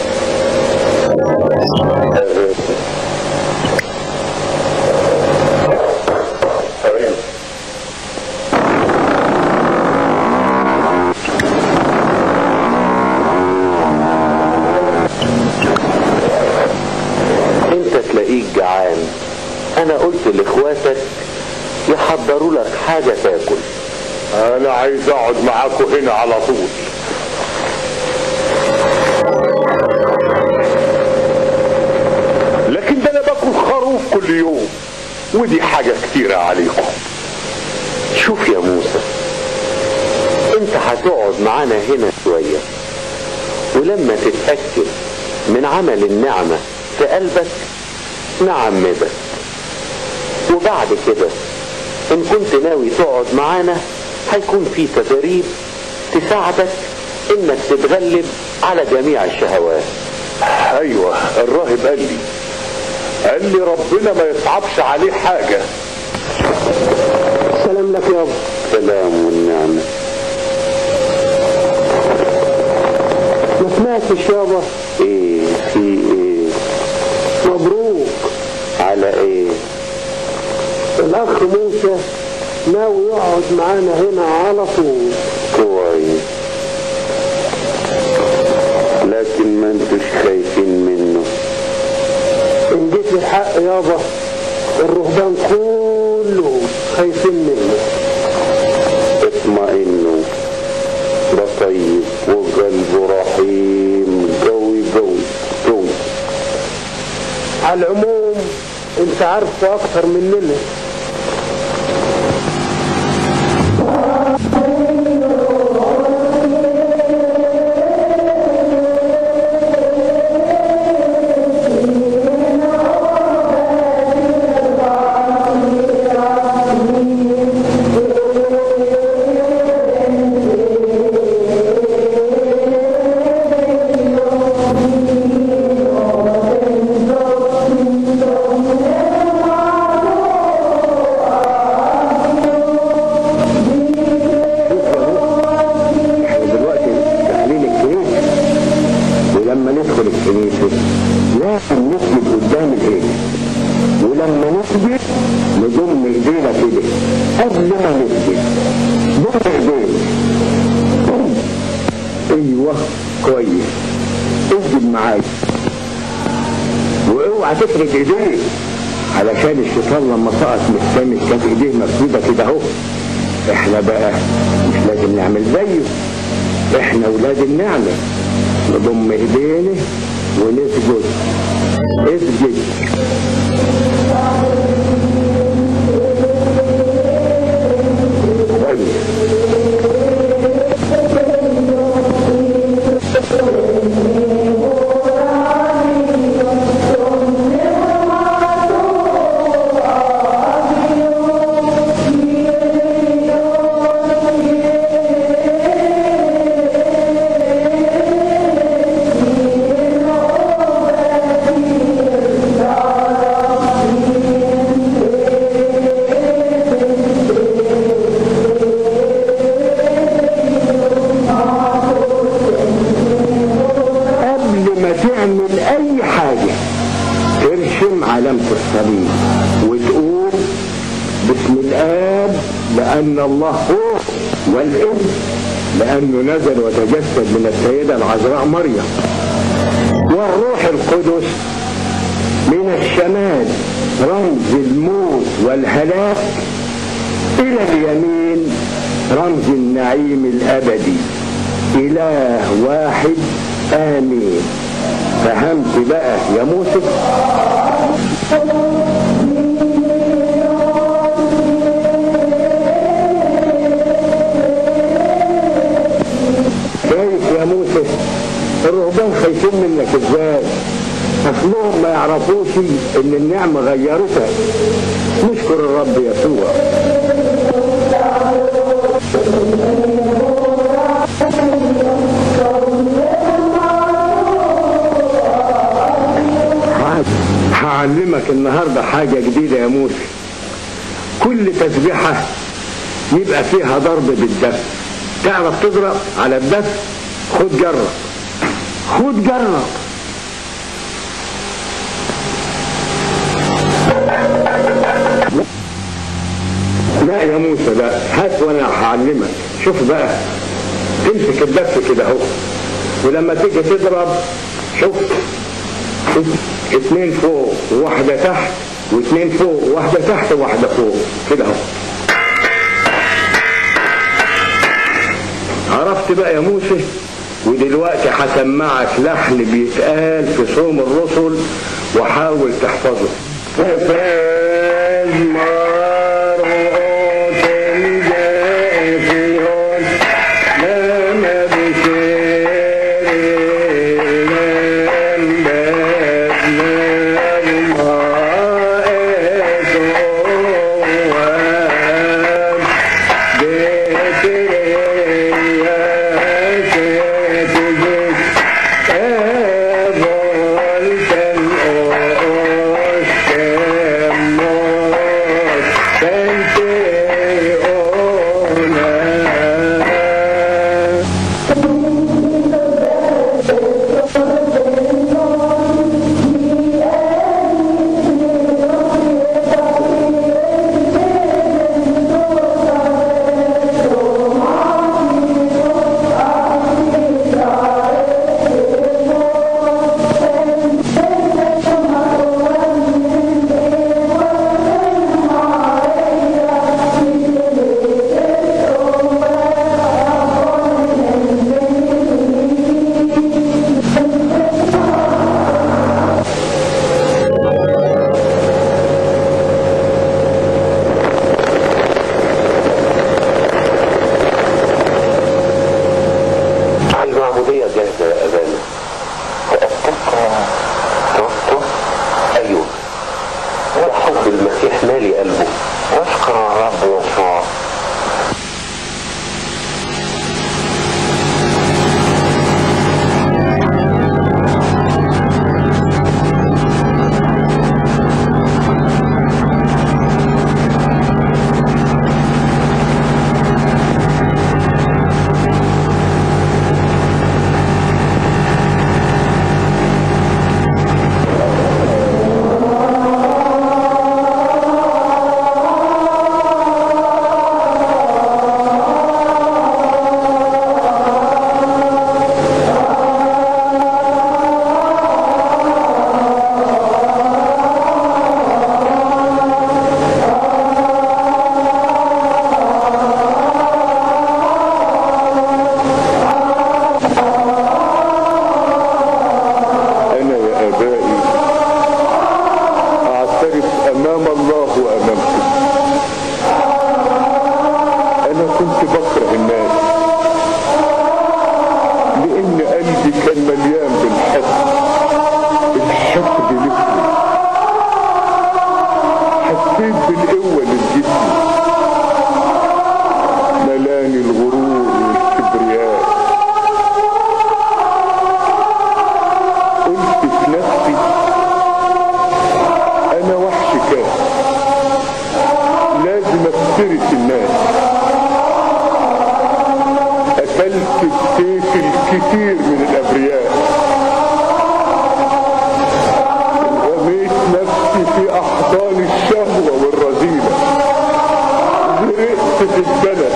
انت تلاقيك جعان انا قلت لاخواتك يحضروا لك حاجة تاكل انا عايز اقعد معاكم هنا على طول لكن ده انا باكل خروف كل يوم ودي حاجة كتيرة عليكم شوف يا موسى انت هتقعد معانا هنا شوية ولما تتأكد من عمل النعمة في قلبك نعمدك وبعد كده ان كنت ناوي تقعد معانا هيكون في تدريب تساعدك انك تتغلب على جميع الشهوات ايوه الراهب قال لي قال لي ربنا ما يصعبش عليه حاجة سلام لك يابا سلام والنعمة ما سمعتش يابا ايه في ايه مبروك على ايه الاخ موسى ناوي يقعد معانا هنا على طول كويس لكن ما انتوش خايفين منه ان جيت للحق يابا الرهبان كله خايفين منه اطمئنوا ده طيب وقلبه رحيم قوي قوي قوي على العموم انت عارفه اكتر مننا احنا دلوقتي داخلين الكنيسة ولما ندخل الكنيسة لازم نسجد قدام الهيكل ولما نسجد نضم ايدينا كده قبل ما نسجد ضم ايدينا ايوه كويس اسجد معايا واوعى تفرد ايديك علشان الشيطان لما سقط من السما كانت ايديه مفروده كده اهو احنا بقى مش لازم نعمل زيه احنا ولاد النعمة نضم ايدينا ونسجد اسجد كويس باسم الآب لأن الله فوق والابن لأنه نزل وتجسد من السيدة العذراء مريم والروح القدس من الشمال رمز الموت والهلاك إلى اليمين رمز النعيم الأبدي إله واحد آمين فهمت بقى يا موسى شايف يا موسى الرهبان خايفين منك ازاي اصلهم ما يعرفوش ان النعمه غيرتك نشكر الرب يسوع هعلمك النهارده حاجه جديده يا موسى كل تسبيحه يبقى فيها ضرب بالدف تعرف تضرب على الدف خد جرب خد جرب لا يا موسى لا هات وانا هعلمك شوف بقى تمسك الدف كده اهو ولما تيجي تضرب شوف اتنين فوق وواحدة تحت واتنين فوق وواحدة تحت وواحدة فوق كده اهو عرفت بقى يا موسى ودلوقتي هسمعك لحن بيتقال في صوم الرسل وحاول تحفظه فاز مرء جافي لما بشير المعمودية جاهزة يا أبانا توقف أيوه وحب المسيح مالي قلبه نشكر الرب يسوع أنا يا آبائي أعترف أمام الله وأمامكم أنا كنت بكره الناس لأن قلبي كان مليان بالحقد الحقد مثلي حسيت بالقوة اللي في جسمي ملاني الغرور والكبرياء قلت في نفسي انا وحش كان لازم افترس الناس اكلت بسيف الكثير من الابرياء رميت نفسي في احضان الشهوة والرذيلة رحت في البلد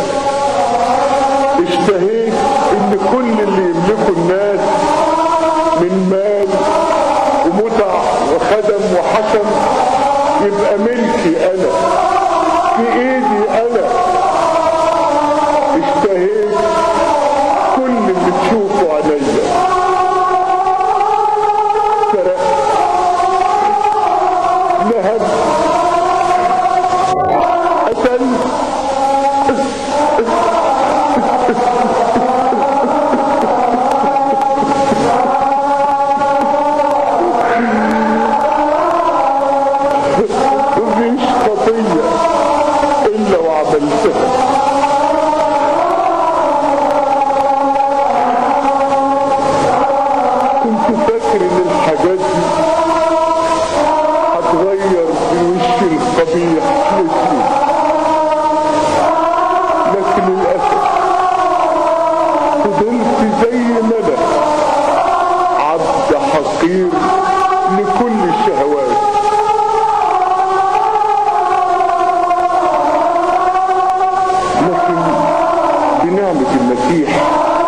اشتهيت ان كل اللي يملكه الناس من مال ومتع وخدم وحكم يبقى ملكي انا في ايدي انا اشتهيت كل اللي تشوفه عليا سرقت نهبت قتلت مفيش خطية إلا وعملتها كنت فاكر إن الحاجات دي هتغير الوش القبيح لاسمي لكن للأسف فضلت زي ما أنا عبد حقير لكل الشهوات لكن بنعمة المسيح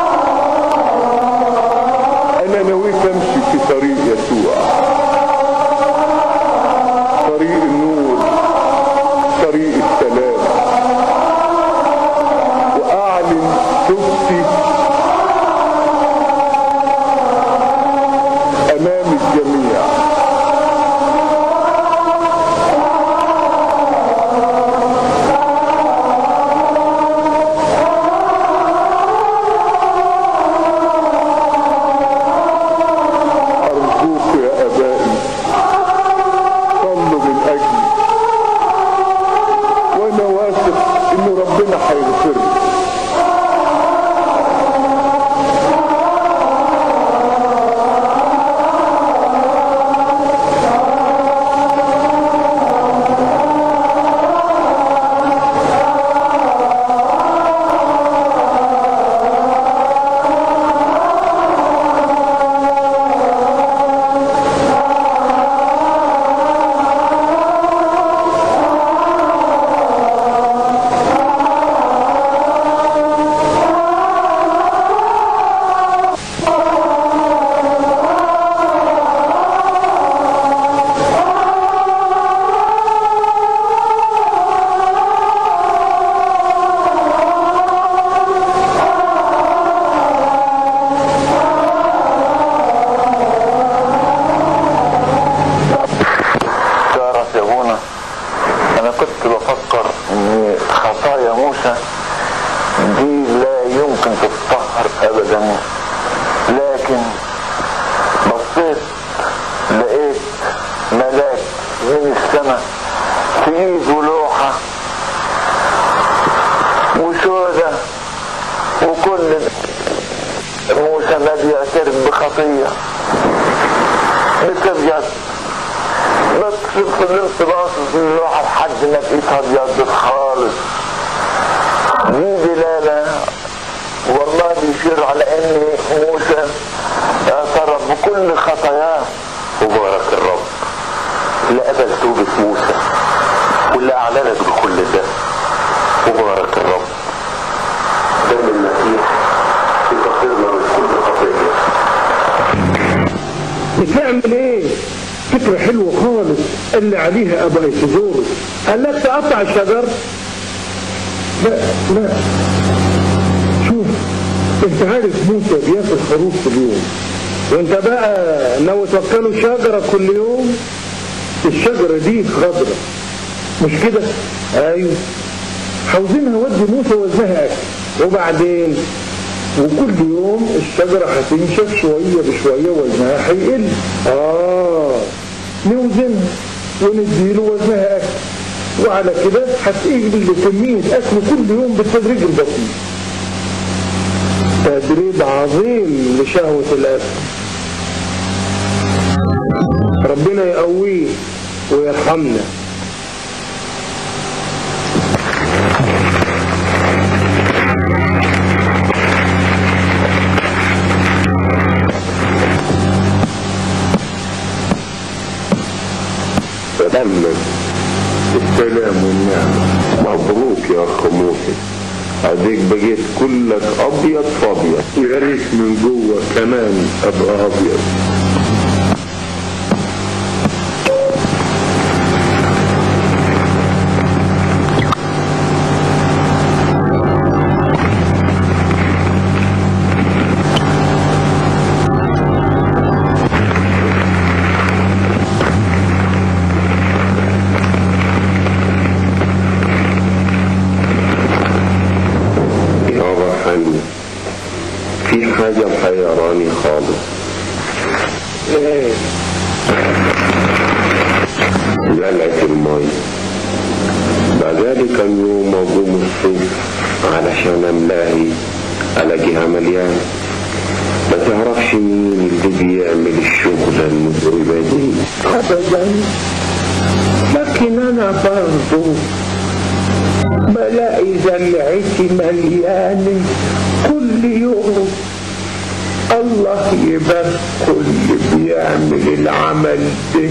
أنا نويت أمشي في طريق يسوع طريق النور طريق السلام وأعلن توبتي أمام الجميع أرجوك يا أبائي صلوا من أجلي وأنا واثق إن ربنا هيغفر لي تعرف يا ابونا انا كنت بفكر ان خطايا موسى دي لا يمكن تتطهر ابدا لكن بصيت لقيت ملاك من السماء في ايده لوحة وسودة وكل موسى ما بيعترف بخطية بتبيض بس فضلت باصص للوحة لحد ما لقيتها ابيضت خالص دي دلالة والله بيشير على ان موسى اعترف بكل خطاياه وبارك الرب اللي قبل توبة موسى واللي أعلنت بكل ده وبارك الرب دم المسيح يطهرنا من كل خطية بتعمل ايه فكرة حلوة خالص اللي عليها ابا ايسيزور قال لك تقطع الشجر لا لا شوف انت عارف موسى بياكل خروف في اليوم وانت بقى ناوي توكله شجرة كل يوم الشجرة دي خضرة مش كده ايوه عاوزينها ودي موسى وزنها اكل وبعدين وكل يوم الشجرة هتنشف شوية بشوية وزنها هيقل اه نوزنها ونديله وزنها اكل وعلى كده هتقل كمية اكل كل يوم بالتدريج البسيط تدريب عظيم لشهوة الاكل ربنا يقويه ويرحمنا تمت السلام والنعمة مبروك يا اخ موسى اديك بقيت كلك ابيض فابيض ويا ريت من جوه كمان ابقى ابيض يابا حني في حاجة محيراني خالص ايه قلعة المي بقالي كم يوم اقوم الصبح علشان املاهي الاقيها مليان ما تعرفش مين اللي بيعمل الشغلة المتعبة دي ابدا لكن انا برضو بلاقي زلعتي مليانة كل يوم الله يبارك اللي بيعمل العمل ده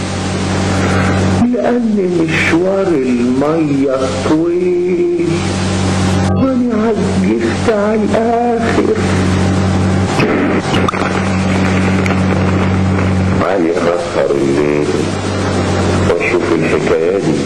لأن مشوار المية طويل وأنا عجزت على الآخر علي اسهر الليل واشوف الحكاية دي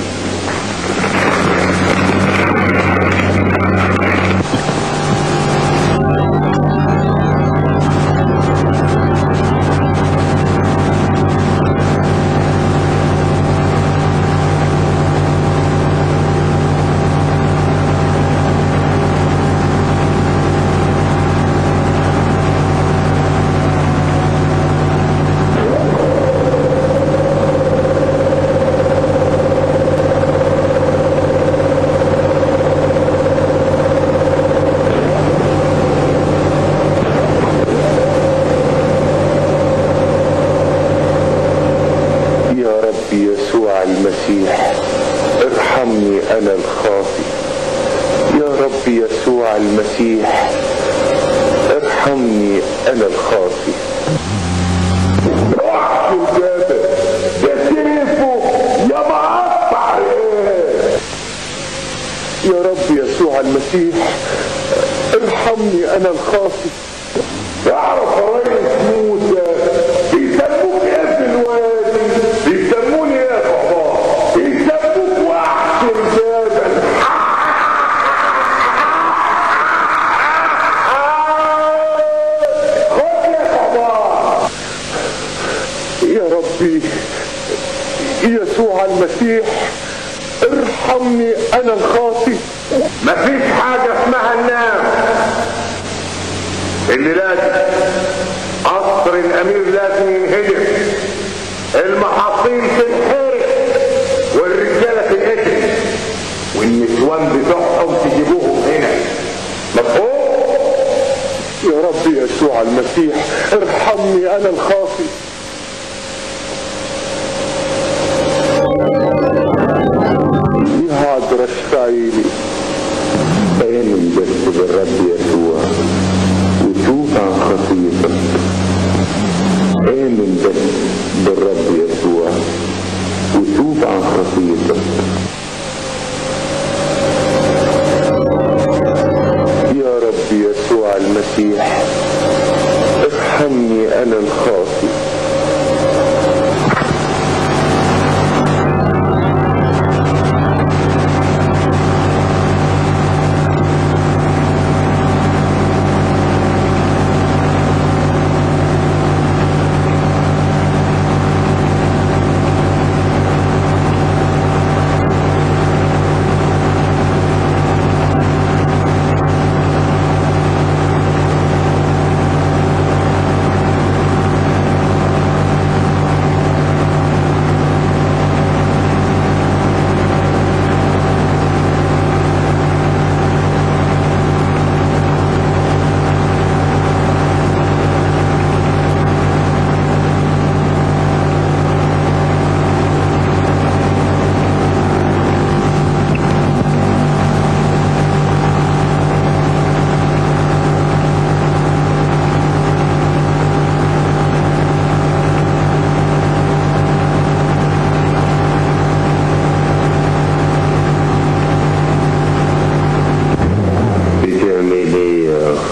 يا رب يسوع المسيح ارحمني انا الخاطي يا رب يسوع المسيح ارحمني انا الخاطي الجابر ده سيفه يا مقطع ايه يا رب يسوع المسيح ارحمني انا الخاطي اعرف يا ريس موسى بيسموك ايه في الوادي بيسموني ايه يا بابا بيسموك وحش الجبل خد يا بابا يا ربي يسوع المسيح ارحمني انا الخاطي مفيش حاجة اسمها النام اللي لازم قصر الامير لازم ينهدم المحاصيل تتحرق والرجالة تتقتل والنسوان بتوعهم تجيبوهم هنا مفهوم؟ يا رب يسوع المسيح ارحمني انا الخاطي يا عذرا اشفعيلي امن بس بالرب يسوع وتوب عن خطيتك امن بس بالرب يسوع وتوب عن خطيتك يا رب يسوع المسيح ارحمني انا الخاطي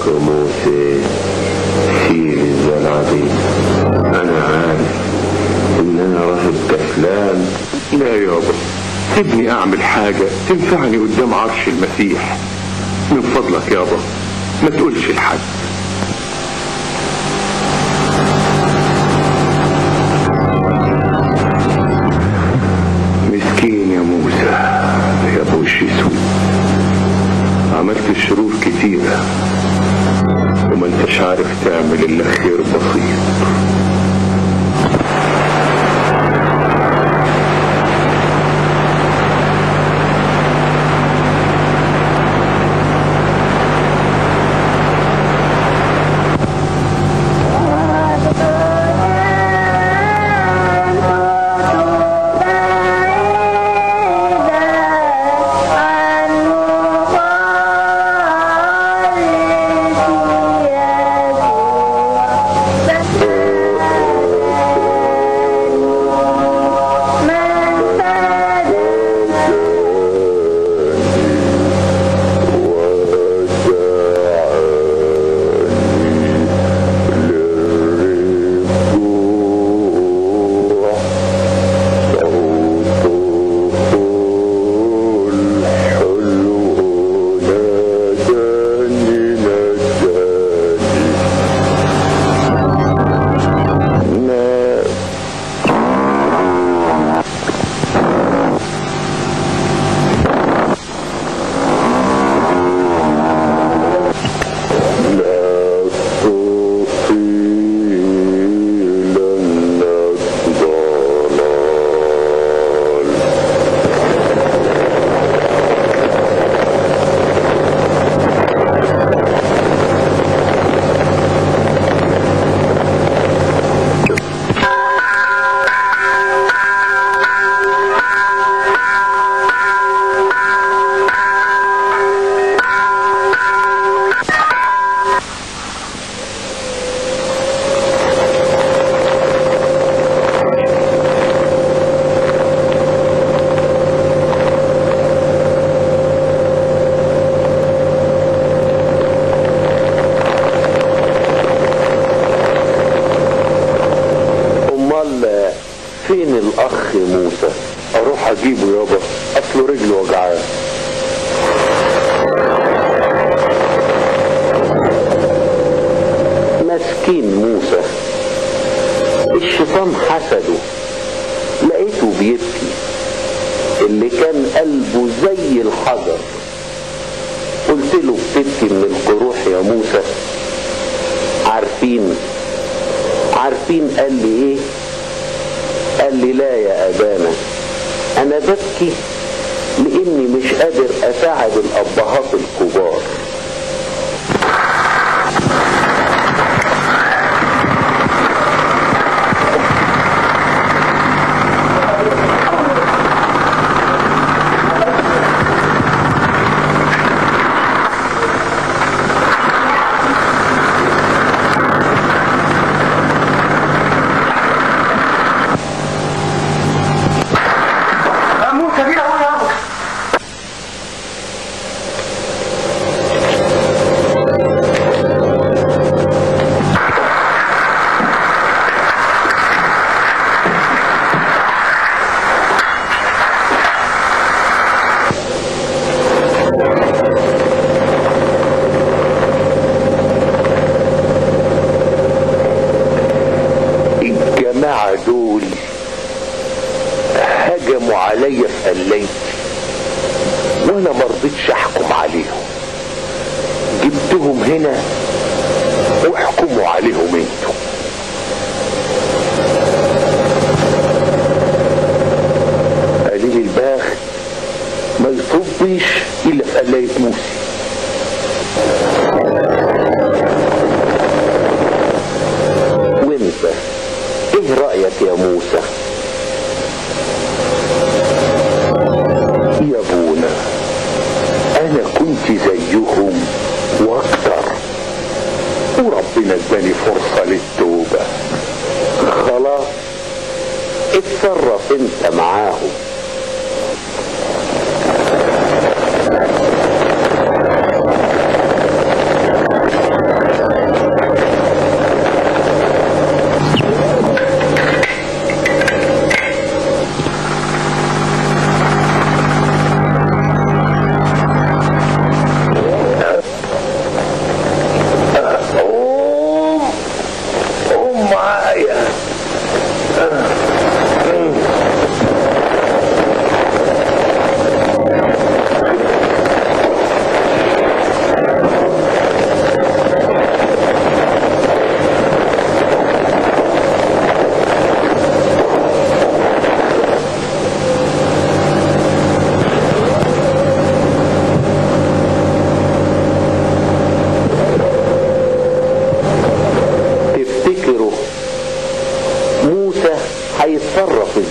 اخ موسى شيل الزرعة دي انا عارف ان انا راهب كسلان لا يابا سيبني اعمل حاجة تنفعني قدام عرش المسيح من فضلك يابا ما تقولش لحد مسكين يا موسى يا ابو وش اسود عملت الشرور كتيرة وما انتش عارف تعمل الا خير بسيط امال فين الاخ موسى اروح اجيبه يابا اصله رجله وجعان مسكين موسى الشيطان حسده لقيته بيبكي اللي كان قلبه زي الحجر قلت له بتبكي من الجروح يا موسى عارفين عارفين قال لي ايه قال لي لا يا ابانا انا ببكي لاني مش قادر اساعد الابهات الكبار الجماعة دول هجموا عليا في قليتي وانا مرضتش احكم عليهم جبتهم هنا واحكموا عليهم انتوا قليل الباخت ما يصبش الا في قلاية موسى وانت ايه رأيك يا موسى يا ابونا انا كنت زيهم واكتر وربنا اداني فرصة للتوبة خلاص اتصرف انت معاهم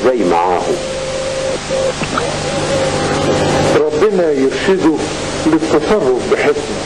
ازاي معاهم ربنا يرشده للتصرف بحكمة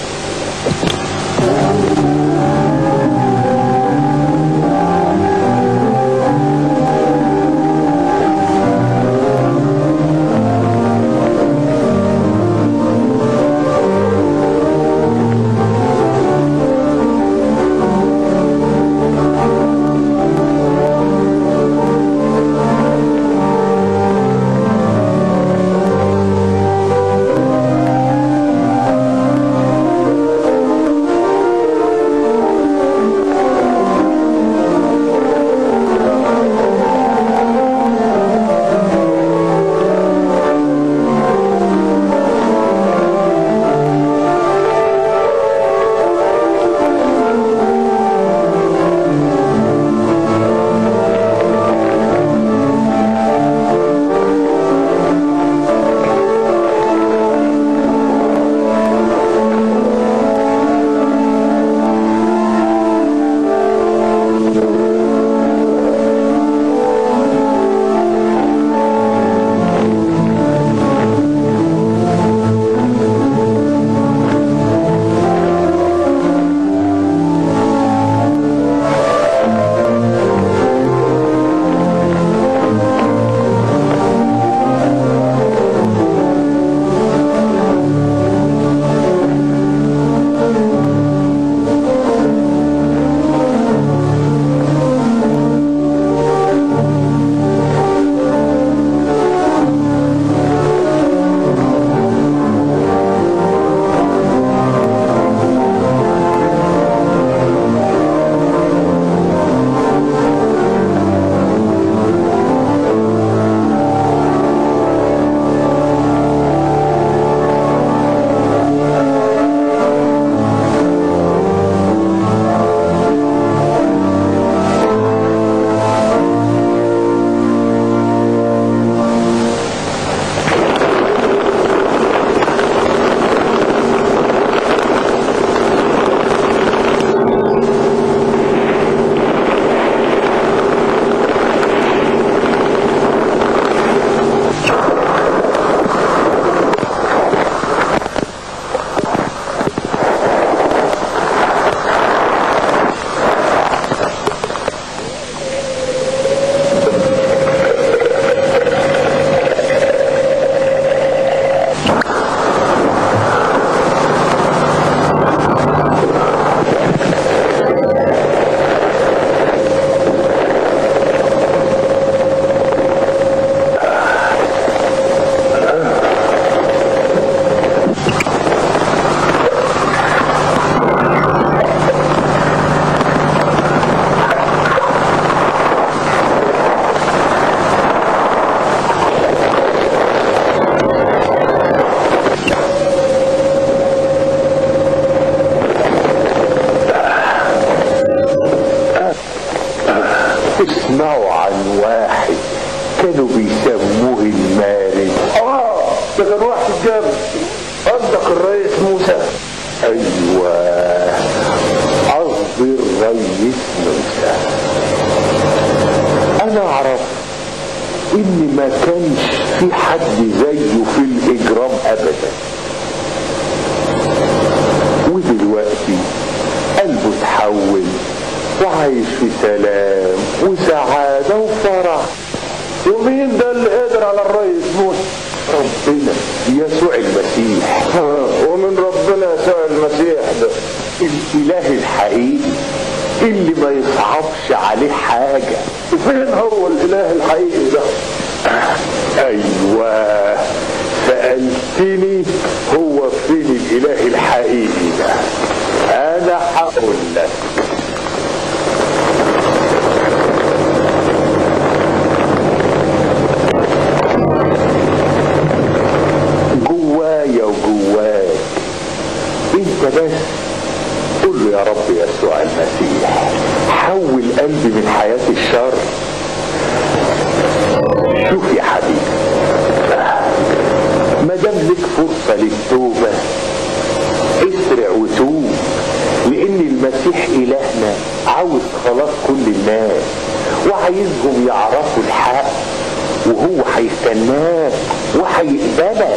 اسمعوا عن واحد كانوا بيسموه المارد اه ده كان واحد جامد قصدك الرئيس موسى ايوه قصدي الريس موسى انا اعرف ان ما كانش في حد زيه في الاجرام ابدا ودلوقتي قلبه اتحول وعايش في سلام وسعادة وفرح ومين ده اللي قدر على الرئيس موسى ربنا يسوع المسيح ومن ربنا يسوع المسيح ده الاله الحقيقي اللي ما يصعبش عليه حاجة وفين هو الاله الحقيقي ده ايوه سألتني هو فين الاله الحقيقي ده انا هقول لك جوايا وجواك انت بس قول له يا رب يسوع المسيح حول قلبي من حياة الشر شوف يا حبيبي ما دام لك فرصة للتوبة اسرع وتوب لان المسيح الهنا عاوز خلاص كل الناس وعايزهم يعرفوا الحق وهو هيستناك وهيقبلك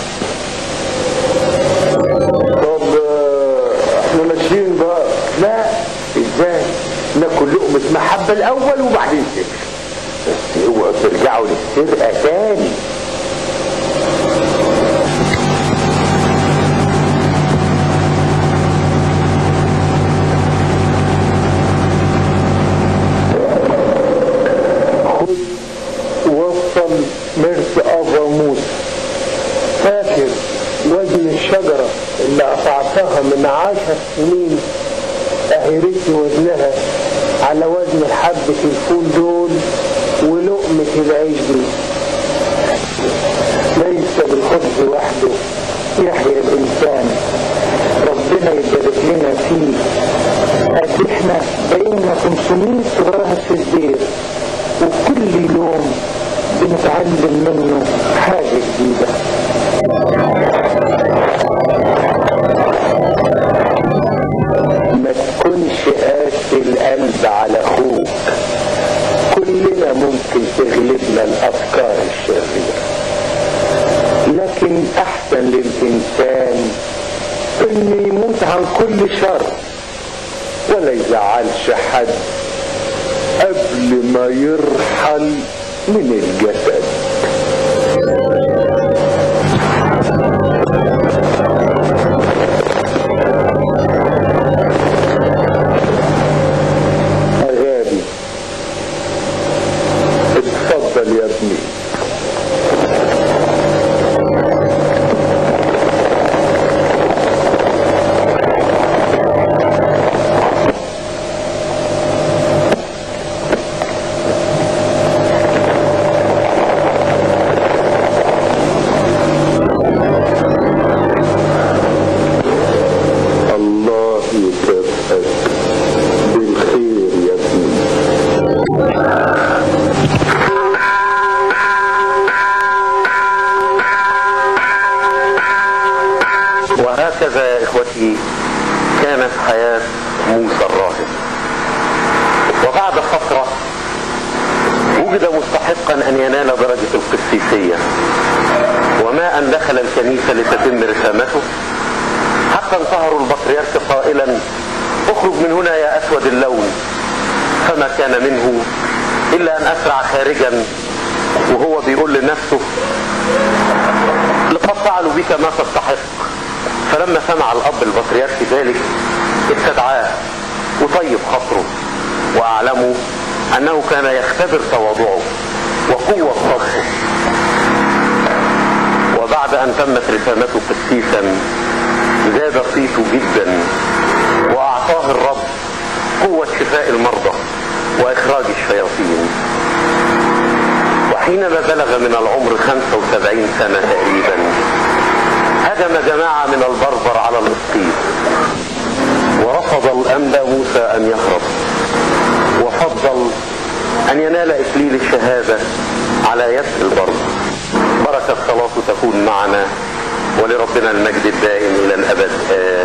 طب آه، احنا ماشيين بقى لا ازاي ناكل لقمة محبة الاول وبعدين سكر بس اوعوا ترجعوا للسرقة تاني وصل مرس أبا موسى فاكر وزن الشجرة اللي قطعتها من عشر سنين أهرت وزنها على وزن حبة الفول دول ولقمة العيش دي ليس بالخبز وحده يحيى الإنسان ربنا يبارك لنا فيه قد احنا بقينا 500 راهب في الدير وكل يوم بنتعلم منه حاجة جديدة ما تكونش قاسي القلب على اخوك كلنا ممكن تغلبنا الافكار الشريره لكن احسن للانسان انه يموت عن كل شر ولا يزعلش حد قبل ما يرحل من الجسد غابي اتفضل يا ابني الله يكافئك بالخير يا ابني وهكذا يا إخوتي كانت حياة موسى الراهب وبعد فترة وجد مستحقا أن ينال درجة القسيسية وما أن دخل الكنيسة لتتم رسامته حتى انتهروا البطريرك قائلا اخرج من هنا يا أسود اللون فما كان منه إلا أن أسرع خارجا وهو بيقول لنفسه لقد فعلوا بك ما تستحق فلما سمع الأب البطريرك ذلك استدعاه وطيب خاطره وأعلمه أنه كان يختبر تواضعه وقوة صدقه وبعد أن تمت رسالته قسيسا زاد صيته جدا وأعطاه الرب قوة شفاء المرضى وإخراج الشياطين وحينما بلغ من العمر 75 سنة تقريبا هجم جماعة من البربر على الإسقيط ورفض الأنبا موسى أن يهرب وفضل أن ينال إكليل الشهادة على يد البربر بركة صلاته تكون معنا ولربنا المجد الدائم إلى الأبد آمين